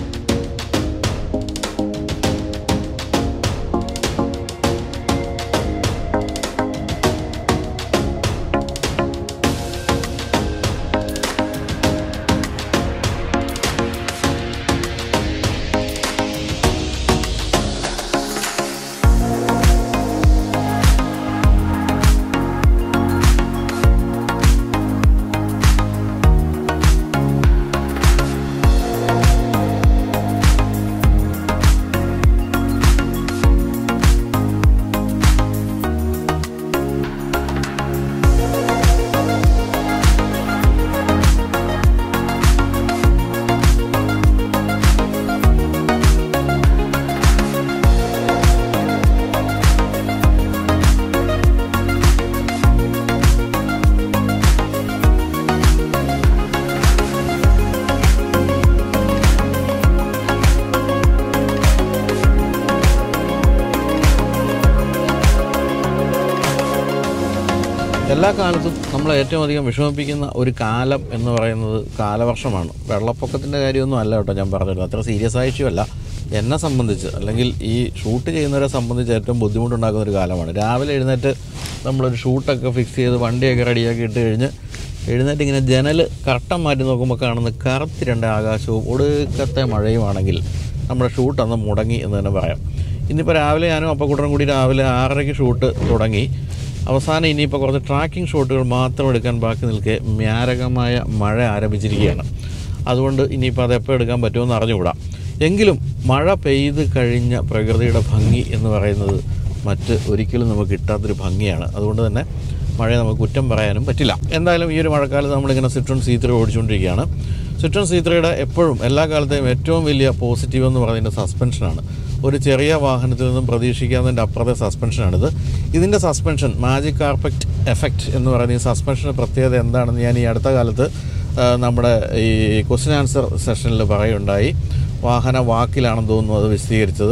എല്ലാ കാലത്തും നമ്മളെ ഏറ്റവും അധികം വിഷമിപ്പിക്കുന്ന ഒരു കാലം എന്ന് പറയുന്നത് കാലവർഷമാണ് വെള്ളപ്പൊക്കത്തിൻ്റെ കാര്യമൊന്നും അല്ല കേട്ടോ ഞാൻ പറഞ്ഞത് അത്ര സീരിയസ് ആയ ഇഷ്യൂ അല്ല എന്നെ സംബന്ധിച്ച് അല്ലെങ്കിൽ ഈ ഷൂട്ട് ചെയ്യുന്നവരെ സംബന്ധിച്ച് ഏറ്റവും ബുദ്ധിമുട്ടുണ്ടാക്കുന്ന ഒരു കാലമാണ് രാവിലെ എഴുന്നേറ്റ് നമ്മളൊരു ഷൂട്ടൊക്കെ ഫിക്സ് ചെയ്ത് വണ്ടിയൊക്കെ റെഡിയാക്കി ഇട്ട് കഴിഞ്ഞ് എഴുന്നേറ്റ് ഇങ്ങനെ ജനൽ കർട്ടൻ മാറ്റി നോക്കുമ്പോൾ കാണുന്ന കറുത്തിരണ്ട ആകാശവും ഒടുക്കത്തെ മഴയുമാണെങ്കിൽ നമ്മുടെ ഷൂട്ട് അന്ന് മുടങ്ങി എന്ന് തന്നെ പറയാം ഇന്നിപ്പോൾ രാവിലെ ഞാനും അപ്പക്കൂട്ടനും കൂടി രാവിലെ ആറരയ്ക്ക് ഷൂട്ട് തുടങ്ങി അവസാനം ഇനിയിപ്പോൾ കുറച്ച് ട്രാക്കിംഗ് ഷോട്ടുകൾ മാത്രം എടുക്കാൻ ബാക്കി നിൽക്കെ മാരകമായ മഴ ആരംഭിച്ചിരിക്കുകയാണ് അതുകൊണ്ട് ഇനിയിപ്പോൾ അത് എപ്പോൾ എടുക്കാൻ പറ്റുമെന്ന് അറിഞ്ഞുകൂടാ എങ്കിലും മഴ പെയ്ത് കഴിഞ്ഞ പ്രകൃതിയുടെ ഭംഗി എന്ന് പറയുന്നത് മറ്റ് ഒരിക്കലും നമുക്ക് കിട്ടാത്തൊരു ഭംഗിയാണ് അതുകൊണ്ട് തന്നെ മഴയെ നമുക്ക് കുറ്റം പറയാനും പറ്റില്ല എന്തായാലും ഈ ഒരു മഴക്കാലത്ത് നമ്മളിങ്ങനെ സിട്രോൺ സി ത്രീ ഓടിച്ചുകൊണ്ടിരിക്കുകയാണ് സിട്രോൺ സി ത്രീയുടെ എപ്പോഴും എല്ലാ കാലത്തെയും ഏറ്റവും വലിയ പോസിറ്റീവ് എന്ന് പറയുന്നത് സസ്പെൻഷനാണ് ഒരു ചെറിയ വാഹനത്തിൽ നിന്നും പ്രതീക്ഷിക്കാവുന്നതിൻ്റെ അപ്പുറത്തെ സസ്പെൻഷനാണിത് ഇതിൻ്റെ സസ്പെൻഷൻ മാജിക് കാർപ്പറ്റ് എഫക്റ്റ് എന്ന് പറയുന്ന ഈ സസ്പെൻഷൻ്റെ പ്രത്യേകത എന്താണെന്ന് ഞാൻ ഈ അടുത്ത കാലത്ത് ആ, നമ്മുടെ ഈ ക്വസ്റ്റ്യൻ ആൻസർ സെഷനിൽ പറയുണ്ടായി വാഹന വാക്കിലാണെന്ന് തോന്നുന്നു അത് വിശദീകരിച്ചത്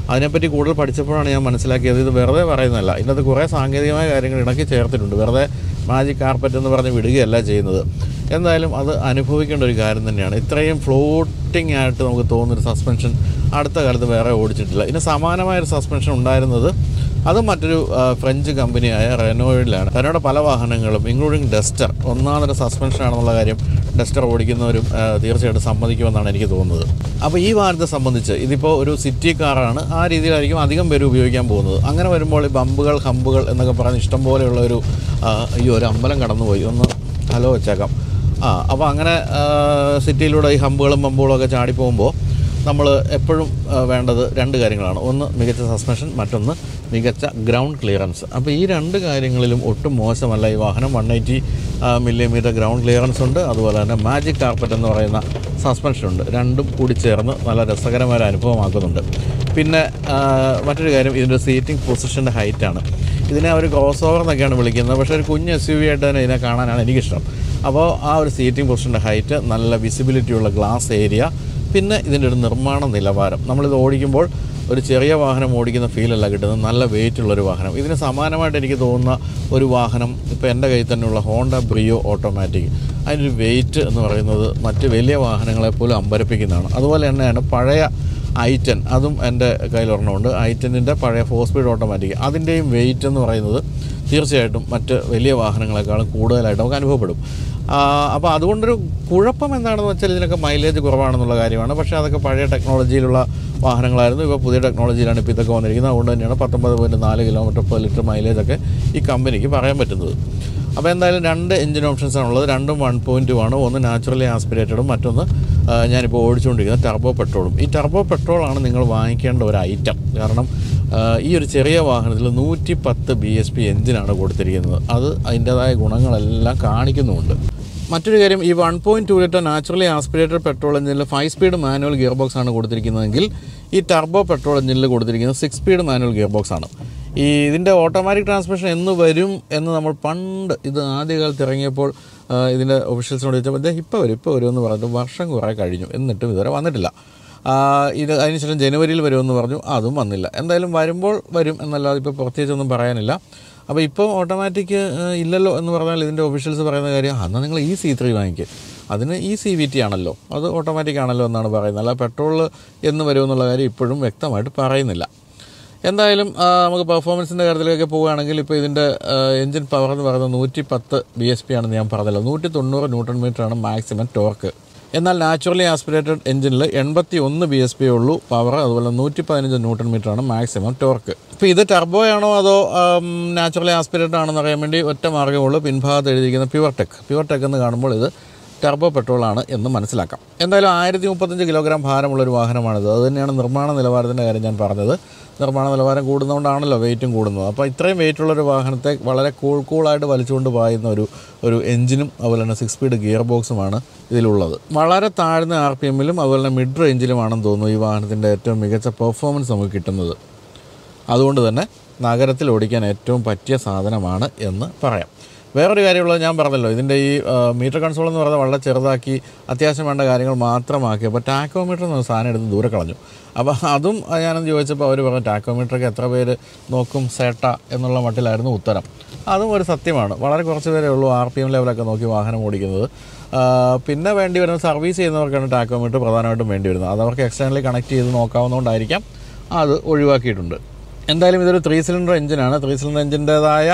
അതിനെപ്പറ്റി കൂടുതൽ പഠിച്ചപ്പോഴാണ് ഞാൻ മനസ്സിലാക്കിയത് ഇത് വെറുതെ പറയുന്നതല്ല ഇതിനകത്ത് കുറേ സാങ്കേതികമായ കാര്യങ്ങൾ ഇണക്കി ചേർത്തിട്ടുണ്ട് വെറുതെ മാജിക് കാർപ്പറ്റ് എന്ന് പറഞ്ഞ് വിടുകയല്ല ചെയ്യുന്നത് എന്തായാലും അത് അനുഭവിക്കേണ്ട ഒരു കാര്യം തന്നെയാണ് ഇത്രയും ഫ്ലോട്ടിംഗ് ആയിട്ട് നമുക്ക് തോന്നുന്നൊരു സസ്പെൻഷൻ അടുത്ത കാലത്ത് വേറെ ഓടിച്ചിട്ടില്ല ഇതിന് സമാനമായൊരു സസ്പെൻഷൻ ഉണ്ടായിരുന്നത് അത് മറ്റൊരു ആ, ഫ്രഞ്ച് കമ്പനിയായ റെനോയിലാണ് റെനോയുടെ പല വാഹനങ്ങളും ഇൻക്ലൂഡിങ് ഡസ്റ്റർ ഒന്നാമതൊരു സസ്പെൻഷൻ ആണെന്നുള്ള കാര്യം ഡസ്റ്റർ ഓടിക്കുന്നവരും ആ, തീർച്ചയായിട്ടും സമ്മതിക്കുമെന്നാണ് എനിക്ക് തോന്നുന്നത് അപ്പോൾ ഈ വാഹനത്തെ സംബന്ധിച്ച് ഇതിപ്പോൾ ഒരു സിറ്റി കാറാണ് ആ രീതിയിലായിരിക്കും അധികം പേര് ഉപയോഗിക്കാൻ പോകുന്നത് അങ്ങനെ വരുമ്പോൾ ഈ ബമ്പുകൾ ഹമ്പുകൾ എന്നൊക്കെ പറയുന്ന ഇഷ്ടം പോലെയുള്ള ഒരു ആ, ഈ ഒരു അമ്പലം കടന്നുപോയി ഒന്ന് ഹലോ വെച്ചേക്കാം ആ അപ്പോൾ അങ്ങനെ ആ, സിറ്റിയിലൂടെ ഈ ഹമ്പുകളും ബമ്പുകളും ഒക്കെ ചാടി പോകുമ്പോൾ നമ്മൾ എപ്പോഴും ആ, വേണ്ടത് രണ്ട് കാര്യങ്ങളാണ് ഒന്ന് മികച്ച സസ്പെൻഷൻ മറ്റൊന്ന് മികച്ച ഗ്രൗണ്ട് ക്ലിയറൻസ് അപ്പോൾ ഈ രണ്ട് കാര്യങ്ങളിലും ഒട്ടും മോശമല്ല ഈ വാഹനം one eighty millimetre ground clearance ഉണ്ട് അതുപോലെ തന്നെ മാജിക് കാർപ്പറ്റ് എന്ന് പറയുന്ന സസ്പെൻഷൻ ഉണ്ട് രണ്ടും കൂടി ചേർന്ന് നല്ല രസകരമായ ഒരു അനുഭവമാക്കുന്നുണ്ട് പിന്നെ ആ, മറ്റൊരു കാര്യം ഇതിൻ്റെ സീറ്റിംഗ് പൊസിഷൻ്റെ ഹൈറ്റാണ് ഇതിനെ അവർ ക്രോസ് ഓവർ എന്നൊക്കെയാണ് വിളിക്കുന്നത് പക്ഷേ ഒരു കുഞ്ഞ് എസ് യു വി ആയിട്ട് തന്നെ ഇതിനെ കാണാനാണ് എനിക്കിഷ്ടം അപ്പോൾ ആ ഒരു സീറ്റിംഗ് പൊസിഷൻ്റെ ഹൈറ്റ് നല്ല വിസിബിലിറ്റി ഉള്ള ഗ്ലാസ് ഏരിയ പിന്നെ ഇതിൻ്റെ ഒരു നിർമ്മാണ നിലവാരം നമ്മളിത് ഓടിക്കുമ്പോൾ ഒരു ചെറിയ വാഹനം ഓടിക്കുന്ന ഫീലല്ല കിട്ടുന്നത് നല്ല വെയിറ്റ് ഉള്ളൊരു വാഹനം ഇതിന് സമാനമായിട്ട് എനിക്ക് തോന്നുന്ന ഒരു വാഹനം ഇപ്പോൾ എൻ്റെ കയ്യിൽ തന്നെയുള്ള ഹോണ്ട ബ്രിയോ ഓട്ടോമാറ്റിക് അതിൻ്റെ വെയിറ്റ് എന്ന് പറയുന്നത് മറ്റ് വലിയ വാഹനങ്ങളെപ്പോലും അമ്പരപ്പിക്കുന്നതാണ് അതുപോലെ തന്നെയാണ് പഴയ ഐറ്റൻ അതും എൻ്റെ കയ്യിലൊരെണ്ണമുണ്ട് ഐറ്റനിൻ്റെ പഴയ ഫോർ സ്പീഡ് ഓട്ടോമാറ്റിക് അതിൻ്റെയും വെയിറ്റ് എന്ന് പറയുന്നത് തീർച്ചയായിട്ടും മറ്റ് വലിയ വാഹനങ്ങളെക്കാളും കൂടുതലായിട്ട് നമുക്ക് അനുഭവപ്പെടും അപ്പോൾ അതുകൊണ്ടൊരു കുഴപ്പം എന്താണെന്ന് വെച്ചാൽ ഇതിനൊക്കെ മൈലേജ് കുറവാണെന്നുള്ള കാര്യമാണ് പക്ഷേ അതൊക്കെ പഴയ ടെക്നോളജിയിലുള്ള വാഹനങ്ങളായിരുന്നു ഇപ്പോൾ പുതിയ ടെക്നോളജിയിലാണ് ഇപ്പോൾ ഇതൊക്കെ വന്നിരിക്കുന്നത് അതുകൊണ്ട് തന്നെയാണ് പത്തൊമ്പത് പോയിൻറ്റ് നാല് കിലോമീറ്റർ പെർ ലിറ്റർ മൈലേജൊക്കെ ഈ കമ്പനിക്ക് പറയാൻ പറ്റുന്നത് അപ്പോൾ എന്തായാലും രണ്ട് എഞ്ചിൻ ഓപ്ഷൻസ് ആണുള്ളത് രണ്ടും വൺ പോയിൻറ്റ് ആണ് ഒന്ന് നാച്ചുറലി ആസ്പിരേറ്റഡും മറ്റൊന്ന് ആ, ഞാനിപ്പോൾ ഓടിച്ചുകൊണ്ടിരിക്കുന്ന ടർബോ പെട്രോളും ഈ ടർബോ പെട്രോളാണ് നിങ്ങൾ വാങ്ങിക്കേണ്ട ഒരു ഐറ്റം കാരണം ആ, ഈ ഒരു ചെറിയ വാഹനത്തിൽ നൂറ്റി പത്ത് ബി എസ് പി എഞ്ചിനാണ് കൊടുത്തിരിക്കുന്നത് അത് അതിൻ്റേതായ ഗുണങ്ങളെല്ലാം കാണിക്കുന്നുമുണ്ട് മറ്റൊരു കാര്യം ഈ one point two litre naturally aspirated petrol എഞ്ചിനിൽ five speed manual gear box ആണ് കൊടുത്തിരിക്കുന്നതെങ്കിൽ ഈ ടർബോ പെട്രോൾ എഞ്ചിനിൽ കൊടുത്തിരിക്കുന്നത് six speed manual gear box ആണ് ഈ ഇതിൻ്റെ ഓട്ടോമാറ്റിക് ട്രാൻസ്മിഷൻ എന്ന് വരും എന്ന് നമ്മൾ പണ്ട് ഇത് ആദ്യകാലത്ത് ഇറങ്ങിയപ്പോൾ ആ, ഇതിൻ്റെ ഒഫീഷ്യൽസിനോട് ചോദിച്ചപ്പോൾ "ദേ ഇപ്പോൾ വരും ഇപ്പോൾ വരും എന്ന് പറഞ്ഞിട്ട് വർഷം കുറേ കഴിഞ്ഞു എന്നിട്ടും ഇതുവരെ വന്നിട്ടില്ല ആ, ഇത് അതിനുശേഷം ജനുവരിയിൽ വരുമെന്ന് പറഞ്ഞു അതും വന്നില്ല എന്തായാലും വരുമ്പോൾ വരും എന്നല്ലാതെ ഇപ്പോൾ പ്രത്യേകിച്ചൊന്നും പറയാനില്ല അപ്പോൾ ഇപ്പോൾ ഓട്ടോമാറ്റിക് ഇല്ലല്ലോ എന്ന് പറഞ്ഞാൽ ഇതിൻ്റെ ഒഫീഷ്യൽസ് പറയുന്ന കാര്യം "ആ, എന്നാൽ നിങ്ങൾ ഈ സി ത്രീ വാങ്ങിക്കുക അതിന് ഈ സി വി ടി ആണല്ലോ അത് ഓട്ടോമാറ്റിക് ആണല്ലോ എന്നാണ് പറയുന്നത് അല്ല പെട്രോൾ എന്ന് വരുമെന്നുള്ള കാര്യം ഇപ്പോഴും വ്യക്തമായിട്ട് പറയുന്നില്ല എന്തായാലും ആ, നമുക്ക് പെർഫോമൻസിൻ്റെ കാര്യത്തിലേക്ക് പോവുകയാണെങ്കിൽ ഇപ്പോൾ ഇതിൻ്റെ എഞ്ചിൻ പവർ എന്ന് പറയുന്നത് നൂറ്റി പത്ത് ബി എസ് പി ആണെന്ന് ഞാൻ പറഞ്ഞല്ലോ നൂറ്റി തൊണ്ണൂറ് ന്യൂട്ടൺ മീറ്റർ ആണ് മാക്സിമം ടോർക്ക് എന്നാൽ നാച്ചുറലി ആസ്പിറേറ്റഡ് എഞ്ചിനിൽ എൺപത്തി ഒന്ന് ബി എസ് പി ഉള്ളൂ പവർ അതുപോലെ നൂറ്റി പതിനഞ്ച് ന്യൂട്ടൺ മീറ്റർ ആണ് മാക്സിമം ടോർക്ക് ഇപ്പോൾ ഇത് ടർബോ ആണോ അതോ നാച്ചുറലി ആസ്പിറേറ്റഡ് ആണെന്ന് അറിയാൻ വേണ്ടി ഒറ്റ മാർഗ്ഗമുള്ളൂ പിൻഭാഗത്ത് എഴുതിയിരിക്കുന്ന പ്യുവർ ടെക് പ്യുവർ ടെക് എന്ന് കാണുമ്പോൾ ഇത് ടർബോ പെട്രോളാണ് എന്ന് മനസ്സിലാക്കാം എന്തായാലും ആയിരത്തി മുപ്പത്തഞ്ച് കിലോഗ്രാം ഭാരമുള്ള ഒരു വാഹനമാണിത് അത് തന്നെയാണ് നിർമ്മാണ നിലവാരത്തിൻ്റെ കാര്യം ഞാൻ പറഞ്ഞത് നിർമ്മാണ നിലവാരം കൂടുന്നതുകൊണ്ടാണല്ലോ വെയിറ്റും കൂടുന്നത് അപ്പോൾ ഇത്രയും വെയിറ്റുള്ളൊരു വാഹനത്തെ വളരെ കൂൾ കൂളായിട്ട് വലിച്ചുകൊണ്ട് പായുന്ന ഒരു ഒരു എഞ്ചിനും അതുപോലെ തന്നെ സിക്സ് സ്പീഡ് ഗിയർ ബോക്സുമാണ് ഇതിലുള്ളത് വളരെ താഴ്ന്ന ആർ പി എമ്മിലും അതുപോലെ തന്നെ മിഡ് റേഞ്ചിലുമാണെന്ന് തോന്നുന്നു ഈ വാഹനത്തിൻ്റെ ഏറ്റവും മികച്ച പെർഫോമൻസ് നമുക്ക് കിട്ടുന്നത് അതുകൊണ്ട് തന്നെ നഗരത്തിൽ ഓടിക്കാൻ ഏറ്റവും പറ്റിയ സാധനമാണ് എന്ന് പറയാം വേറൊരു കാര്യമുള്ളത് ഞാൻ പറഞ്ഞല്ലോ ഇതിൻ്റെ ഈ ആ, മീറ്റർ കൺസോൾ എന്ന് പറയുന്നത് വളരെ ചെറുതാക്കി അത്യാവശ്യം വേണ്ട കാര്യങ്ങൾ മാത്രമാക്കി അപ്പോൾ ടാക്കോമീറ്റർ എന്ന സാധനം എടുത്ത് ദൂരെ കളഞ്ഞു അപ്പോൾ അതും ഞാനൊന്ന് ചോദിച്ചപ്പോൾ അവർ പറഞ്ഞു ടാക്കോമീറ്ററൊക്കെ എത്ര പേര് നോക്കും സേട്ട എന്നുള്ള മട്ടിലായിരുന്നു ഉത്തരം അതും ഒരു സത്യമാണ് വളരെ കുറച്ച് പേരേ ഉള്ളൂ ആർ പി എം ലെവലൊക്കെ നോക്കി വാഹനം ഓടിക്കുന്നത് ആ, പിന്നെ വേണ്ടി വരുന്ന സർവീസ് ചെയ്യുന്നവർക്കാണ് ടാക്കോമീറ്റർ പ്രധാനമായിട്ടും വേണ്ടി വരുന്നത് അത് അവർക്ക് എക്സ്റ്റേണലി കണക്ട് ചെയ്ത് നോക്കാവുന്നതുകൊണ്ടായിരിക്കാം അത് ഒഴിവാക്കിയിട്ടുണ്ട് എന്തായാലും ഇതൊരു ത്രീ സിലിണ്ടർ എഞ്ചിനാണ് ത്രീ സിലിണ്ടർ എഞ്ചിൻ്റേതായ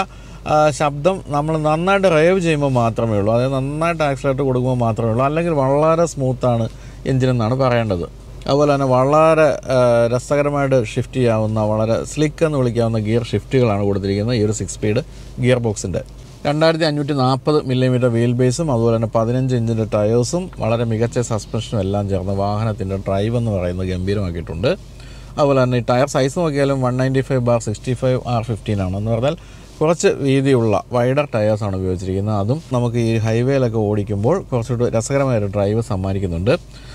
ശബ്ദം നമ്മൾ നന്നായിട്ട് റേവ് ചെയ്യുമ്പോൾ മാത്രമേ ഉള്ളൂ അതായത് നന്നായിട്ട് ആക്സിലേറ്റർ കൊടുക്കുമ്പോൾ മാത്രമേ ഉള്ളൂ അല്ലെങ്കിൽ വളരെ സ്മൂത്താണ് എഞ്ചിൻ എന്നാണ് പറയേണ്ടത് അതുപോലെ തന്നെ വളരെ ആ, രസകരമായിട്ട് ഷിഫ്റ്റ് ചെയ്യാവുന്ന വളരെ സ്ലിക്ക് എന്ന് വിളിക്കാവുന്ന ഗിയർ ഷിഫ്റ്റുകളാണ് കൊടുത്തിരിക്കുന്നത് ഈ ഒരു സിക്സ് സ്പീഡ് ഗിയർ ബോക്സിൻ്റെ രണ്ടായിരത്തി അഞ്ഞൂറ്റി നാൽപ്പത് മില്ലിമീറ്റർ വീൽ ബേസും അതുപോലെ തന്നെ പതിനഞ്ച് ഇഞ്ചിൻ്റെ ടയേഴ്സും വളരെ മികച്ച സസ്പെൻഷനും എല്ലാം ചേർന്ന് വാഹനത്തിൻ്റെ ഡ്രൈവ് എന്ന് പറയുന്നത് ഗംഭീരമാക്കിയിട്ടുണ്ട് അതുപോലെ തന്നെ ഈ ടയർ സൈസ് നോക്കിയാലും one ninety five bar sixty five R fifteen ആണ് എന്ന് പറഞ്ഞാൽ കുറച്ച് വീതിയുള്ള വൈഡർ ടയേഴ്സാണ് ഉപയോഗിച്ചിരിക്കുന്നത് അതും നമുക്ക് ഈ ഹൈവേയിലൊക്കെ ഓടിക്കുമ്പോൾ കുറച്ചുകൂടി രസകരമായൊരു ഡ്രൈവ് സമ്മാനിക്കുന്നുണ്ട്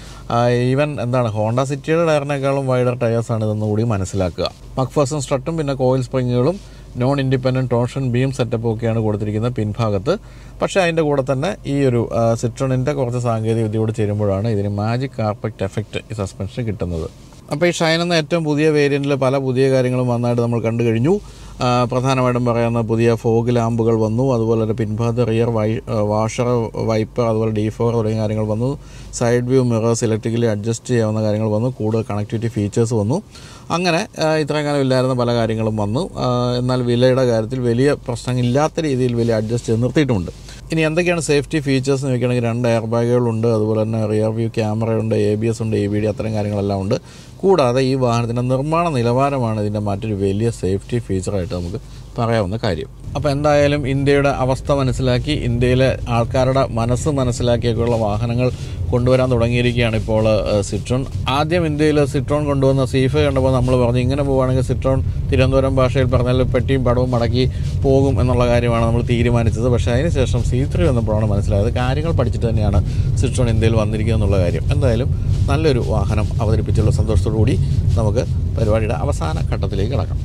ഈവൻ എന്താണ് ഹോണ്ട സിറ്റിയുടെ ടയറിനേക്കാളും വൈഡർ ടയേഴ്സാണ് ഇതെന്ന് കൂടി മനസ്സിലാക്കുക മക്ഫേഴ്സൺ സ്ട്രട്ടും പിന്നെ കോയിൽ സ്പ്രിങ്ങുകളും നോൺ ഇൻഡിപെൻഡൻറ്റ് ടോർഷൻ ബീം സെറ്റപ്പും ഒക്കെയാണ് കൊടുത്തിരിക്കുന്നത് പിൻഭാഗത്ത് പക്ഷേ അതിൻ്റെ കൂടെ തന്നെ ഈ ഒരു സിട്രോണിൻ്റെ കുറച്ച് സാങ്കേതിക വിദ്യയോട് ചേരുമ്പോഴാണ് ഇതിന് മാജിക് കാർപ്പറ്റ് എഫക്റ്റ് ഈ സസ്പെൻഷൻ കിട്ടുന്നത് അപ്പോൾ ഈ ഷൈൻ എന്ന ഏറ്റവും പുതിയ വേരിയൻറ്റിൽ പല പുതിയ കാര്യങ്ങളും വന്നായിട്ട് നമ്മൾ കണ്ടു കഴിഞ്ഞു ആ, പ്രധാനമായിട്ടും പറയുന്ന പുതിയ ഫോഗ് ലാമ്പുകൾ വന്നു അതുപോലെ തന്നെ പിൻഭാഗത്ത് റിയർ വൈ വാഷർ വൈപ്പർ അതുപോലെ ഡീഫോർ തുടങ്ങിയ കാര്യങ്ങൾ വന്നു side view mirrors electrically adjust ചെയ്യാവുന്ന കാര്യങ്ങൾ വന്നു കൂടുതൽ കണക്ടിവിറ്റി ഫീച്ചേഴ്സ് വന്നു അങ്ങനെ ആ, ഇത്രയും കാലം ഇല്ലായിരുന്ന പല കാര്യങ്ങളും വന്നു ആ, എന്നാൽ വിലയുടെ കാര്യത്തിൽ വലിയ പ്രശ്നമില്ലാത്ത രീതിയിൽ വില അഡ്ജസ്റ്റ് ചെയ്ത് നിർത്തിയിട്ടുമുണ്ട് ഇനി എന്തൊക്കെയാണ് സേഫ്റ്റി ഫീച്ചേഴ്സ് എന്ന് നോക്കുകയാണെങ്കിൽ രണ്ട് എയർ ബാഗുകളുണ്ട് അതുപോലെ തന്നെ റിയർ വ്യൂ ക്യാമറയുണ്ട് എ ബി എസ് ഉണ്ട് എ ബി ഡി അത്തരം കാര്യങ്ങളെല്ലാം ഉണ്ട് കൂടാതെ ഈ വാഹനത്തിൻ്റെ നിർമ്മാണ നിലവാരമാണ് ഇതിൻ്റെ മറ്റൊരു വലിയ സേഫ്റ്റി ഫീച്ചറായിട്ട് നമുക്ക് പറയാവുന്ന കാര്യം അപ്പോൾ എന്തായാലും ഇന്ത്യയുടെ അവസ്ഥ മനസ്സിലാക്കി ഇന്ത്യയിലെ ആൾക്കാരുടെ മനസ്സ് മനസ്സിലാക്കിയൊക്കെയുള്ള വാഹനങ്ങൾ കൊണ്ടുവരാൻ തുടങ്ങിയിരിക്കുകയാണ് ഇപ്പോൾ ഏഹ്, സിട്രോൺ ആദ്യം ഇന്ത്യയിൽ സിട്രോൺ കൊണ്ടുവന്ന സീഫ കണ്ടപ്പോൾ നമ്മൾ പറഞ്ഞു ഇങ്ങനെ പോവുകയാണെങ്കിൽ സിട്രോൺ തിരുവനന്തപുരം ഭാഷയിൽ പറഞ്ഞാൽ പെട്ടിയും പടവും മടക്കി പോകും എന്നുള്ള കാര്യമാണ് നമ്മൾ തീരുമാനിച്ചത് പക്ഷേ അതിനുശേഷം സി ത്രീ വന്നപ്പോഴാണ് മനസ്സിലായത് കാര്യങ്ങൾ പഠിച്ചിട്ട് തന്നെയാണ് സിട്രോൺ ഇന്ത്യയിൽ വന്നിരിക്കുക എന്നുള്ള കാര്യം എന്തായാലും നല്ലൊരു വാഹനം അവതരിപ്പിച്ചുള്ള സന്തോഷത്തോടു കൂടി നമുക്ക് പരിപാടിയുടെ അവസാന ഘട്ടത്തിലേക്ക് കിടക്കാം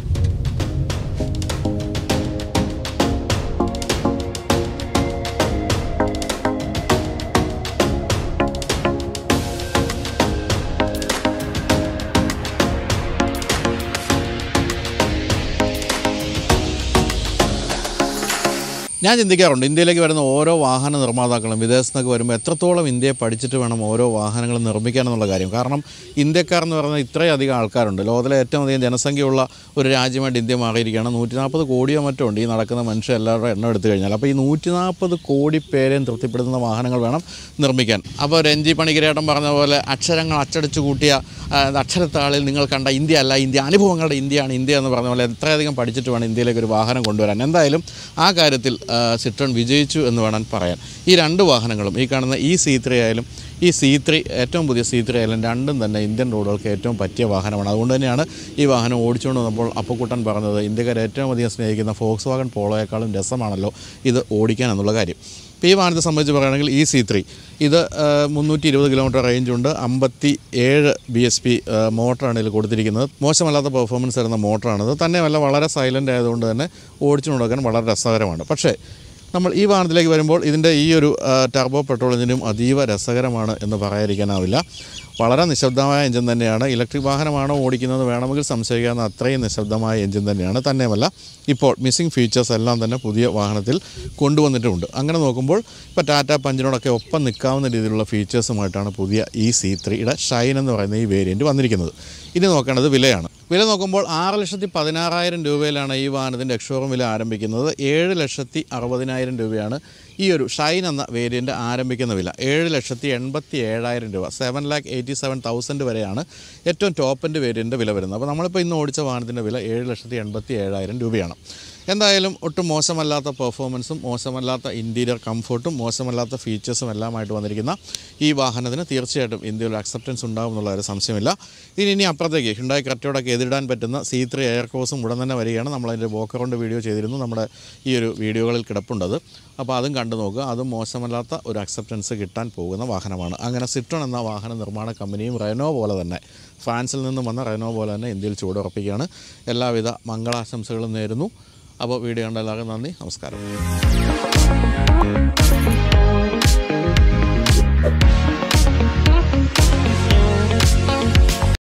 ഞാൻ ചിന്തിക്കാറുണ്ട് ഇന്ത്യയിലേക്ക് വരുന്ന ഓരോ വാഹന നിർമ്മാതാക്കളും വിദേശത്തു നിന്നൊക്കെ വരുമ്പോൾ എത്രത്തോളം ഇന്ത്യയെ പഠിച്ചിട്ട് വേണം ഓരോ വാഹനങ്ങൾ നിർമ്മിക്കാൻ എന്നുള്ള കാര്യം കാരണം ഇന്ത്യക്കാർ എന്ന് പറയുന്നത് ഇത്രയധികം ആൾക്കാരുണ്ട് ലോകത്തിലെ ഏറ്റവും അധികം ജനസംഖ്യയുള്ള ഒരു രാജ്യമായിട്ട് ഇന്ത്യ മാറിയിരിക്കുകയാണ് നൂറ്റി നാൽപ്പത് കോടിയോ മറ്റോ ഉണ്ട് ഈ നടക്കുന്ന മനുഷ്യ എല്ലാവരുടെ എണ്ണം എടുത്തു കഴിഞ്ഞാൽ അപ്പോൾ ഈ നൂറ്റി നാൽപ്പത് കോടി പേരെയും തൃപ്തിപ്പെടുത്തുന്ന വാഹനങ്ങൾ വേണം നിർമ്മിക്കാൻ അപ്പോൾ രഞ്ജി പണിക്കരേട്ടൻ പറഞ്ഞ പോലെ അക്ഷരങ്ങൾ അച്ചടിച്ചു കൂട്ടിയ ആ, അക്ഷരത്താളിൽ നിങ്ങൾ കണ്ട ഇന്ത്യ അല്ല ഇന്ത്യ അനുഭവങ്ങളുടെ ഇന്ത്യയാണ് ഇന്ത്യ എന്ന് പറഞ്ഞ പോലെ എത്രയധികം പഠിച്ചിട്ട് വേണം ഇന്ത്യയിലേക്ക് ഒരു വാഹനം കൊണ്ടുവരാൻ എന്തായാലും ആ കാര്യത്തിൽ ആ, സിട്രോൺ വിജയിച്ചു എന്ന് വേണം പറയാൻ ഈ രണ്ട് വാഹനങ്ങളും ഈ കാണുന്ന ഈ സി ത്രീ ആയാലും ഈ സി ത്രീ ഏറ്റവും പുതിയ സി ത്രീ ആയാലും രണ്ടും തന്നെ ഇന്ത്യൻ റോഡുകൾക്ക് ഏറ്റവും പറ്റിയ വാഹനമാണ് അതുകൊണ്ട് തന്നെയാണ് ഈ വാഹനം ഓടിച്ചുകൊണ്ട് വന്നപ്പോൾ അപ്പക്കുട്ടൻ പറഞ്ഞത് ഇന്ത്യക്കാർ ഏറ്റവും അധികം സ്നേഹിക്കുന്ന ഫോക്സ് വാഗൺ പോളോയേക്കാളും രസമാണല്ലോ ഇത് ഓടിക്കാൻ എന്നുള്ള കാര്യം ഇപ്പോൾ ഈ വാഹനത്തെ സംബന്ധിച്ച് പറയുകയാണെങ്കിൽ ഈ സി ത്രീ ഇത് മുന്നൂറ്റി ഇരുപത് കിലോമീറ്റർ റേഞ്ച് ഉണ്ട് അമ്പത്തി ഏഴ് ബി എസ് പി മോട്ടറാണ് ഇതിൽ കൊടുത്തിരിക്കുന്നത് മോശമല്ലാത്ത പെർഫോമൻസ് തരുന്ന മോട്ടറാണിത് തന്നെയല്ല വളരെ സൈലൻ്റ് ആയതുകൊണ്ട് തന്നെ ഓടിച്ചു കൊടുക്കാൻ വളരെ രസകരമാണ് പക്ഷേ നമ്മൾ ഈ വാഹനത്തിലേക്ക് വരുമ്പോൾ ഇതിൻ്റെ ഈ ഒരു ടർബോ പെട്രോൾ എഞ്ചിനും അതീവ രസകരമാണ് എന്ന് പറയാതിരിക്കാനാവില്ല വളരെ നിശബ്ദമായ എഞ്ചിൻ തന്നെയാണ് ഇലക്ട്രിക് വാഹനമാണോ ഓടിക്കുന്നത് വേണമെങ്കിൽ സംശയിക്കാവുന്ന അത്രയും നിശബ്ദമായ എഞ്ചിൻ തന്നെയാണ് തന്നെയുമല്ല ഇപ്പോൾ മിസ്സിംഗ് ഫീച്ചേഴ്സ് എല്ലാം തന്നെ പുതിയ വാഹനത്തിൽ കൊണ്ടുവന്നിട്ടുമുണ്ട് അങ്ങനെ നോക്കുമ്പോൾ ഇപ്പോൾ ടാറ്റ പഞ്ചിനോടൊക്കെ ഒപ്പം നിൽക്കാവുന്ന രീതിയിലുള്ള ഫീച്ചേഴ്സുമായിട്ടാണ് പുതിയ ഈ സി ത്രീയുടെ ഷൈൻ എന്ന് പറയുന്ന ഈ വേരിയൻറ്റ് വന്നിരിക്കുന്നത് ഇനി നോക്കേണ്ടത് വിലയാണ് വില നോക്കുമ്പോൾ ആറ് ലക്ഷത്തി പതിനാറായിരം രൂപയിലാണ് ഈ വാഹനത്തിൻ്റെ എക്സ്ഷോറൂം വില ആരംഭിക്കുന്നത് ഏഴ് ലക്ഷത്തി അറുപതിനായിരം രൂപയാണ് ഈ ഒരു ഷൈൻ എന്ന വേരിയൻ്റ് ആരംഭിക്കുന്ന വില ഏഴ് ലക്ഷത്തി എൺപത്തി ഏഴായിരം രൂപ seven lakh eighty seven thousand വരെയാണ് ഏറ്റവും ടോപ്പിൻ്റെ വേരിയൻ്റെ വില വരുന്നത് അപ്പോൾ നമ്മളിപ്പോൾ ഇന്ന് ഓടിച്ച വാഹനത്തിൻ്റെ വില ഏഴ് ലക്ഷത്തി എൺപത്തി ഏഴായിരം രൂപയാണ് എന്തായാലും ഒട്ടും മോശമല്ലാത്ത പെർഫോമൻസും മോശമല്ലാത്ത ഇൻറ്റീരിയർ കംഫർട്ടും മോശമല്ലാത്ത ഫീച്ചേഴ്സും എല്ലാമായിട്ട് വന്നിരിക്കുന്ന ഈ വാഹനത്തിന് തീർച്ചയായിട്ടും ഇന്ത്യയിൽ അക്സെപ്റ്റൻസ് ഉണ്ടാകും എന്നുള്ള ഒരു സംശയമില്ല ഇനി ഇനി അപ്പുറത്തേക്ക് ഹിണ്ടായി ക്രെറ്റയോടൊക്കെ എതിരിടാൻ പറ്റുന്ന സി ത്രീ എയർ ക്രോസും ഉടൻ തന്നെ വരികയാണ് നമ്മളതിൻ്റെ ബോക്കറൗണ്ട് വീഡിയോ ചെയ്തിരുന്നു നമ്മുടെ ഈ ഒരു വീഡിയോകളിൽ കിടപ്പുണ്ടത് അപ്പോൾ അതും കണ്ടു നോക്കുക അതും മോശമല്ലാത്ത ഒരു അക്സെപ്റ്റൻസ് കിട്ടാൻ പോകുന്ന വാഹനമാണ് അങ്ങനെ സിട്രോൺ എന്ന വാഹന നിർമ്മാണ കമ്പനിയും റെനോ പോലെ തന്നെ ഫ്രാൻസിൽ നിന്നും വന്ന റെനോ പോലെ തന്നെ ഇന്ത്യയിൽ ചൂടുറപ്പിക്കുകയാണ് എല്ലാവിധ മംഗളാശംസകളും നേരുന്നു അപ്പോൾ വീഡിയോ കണ്ട എല്ലാവർക്കും നന്ദി നമസ്കാരം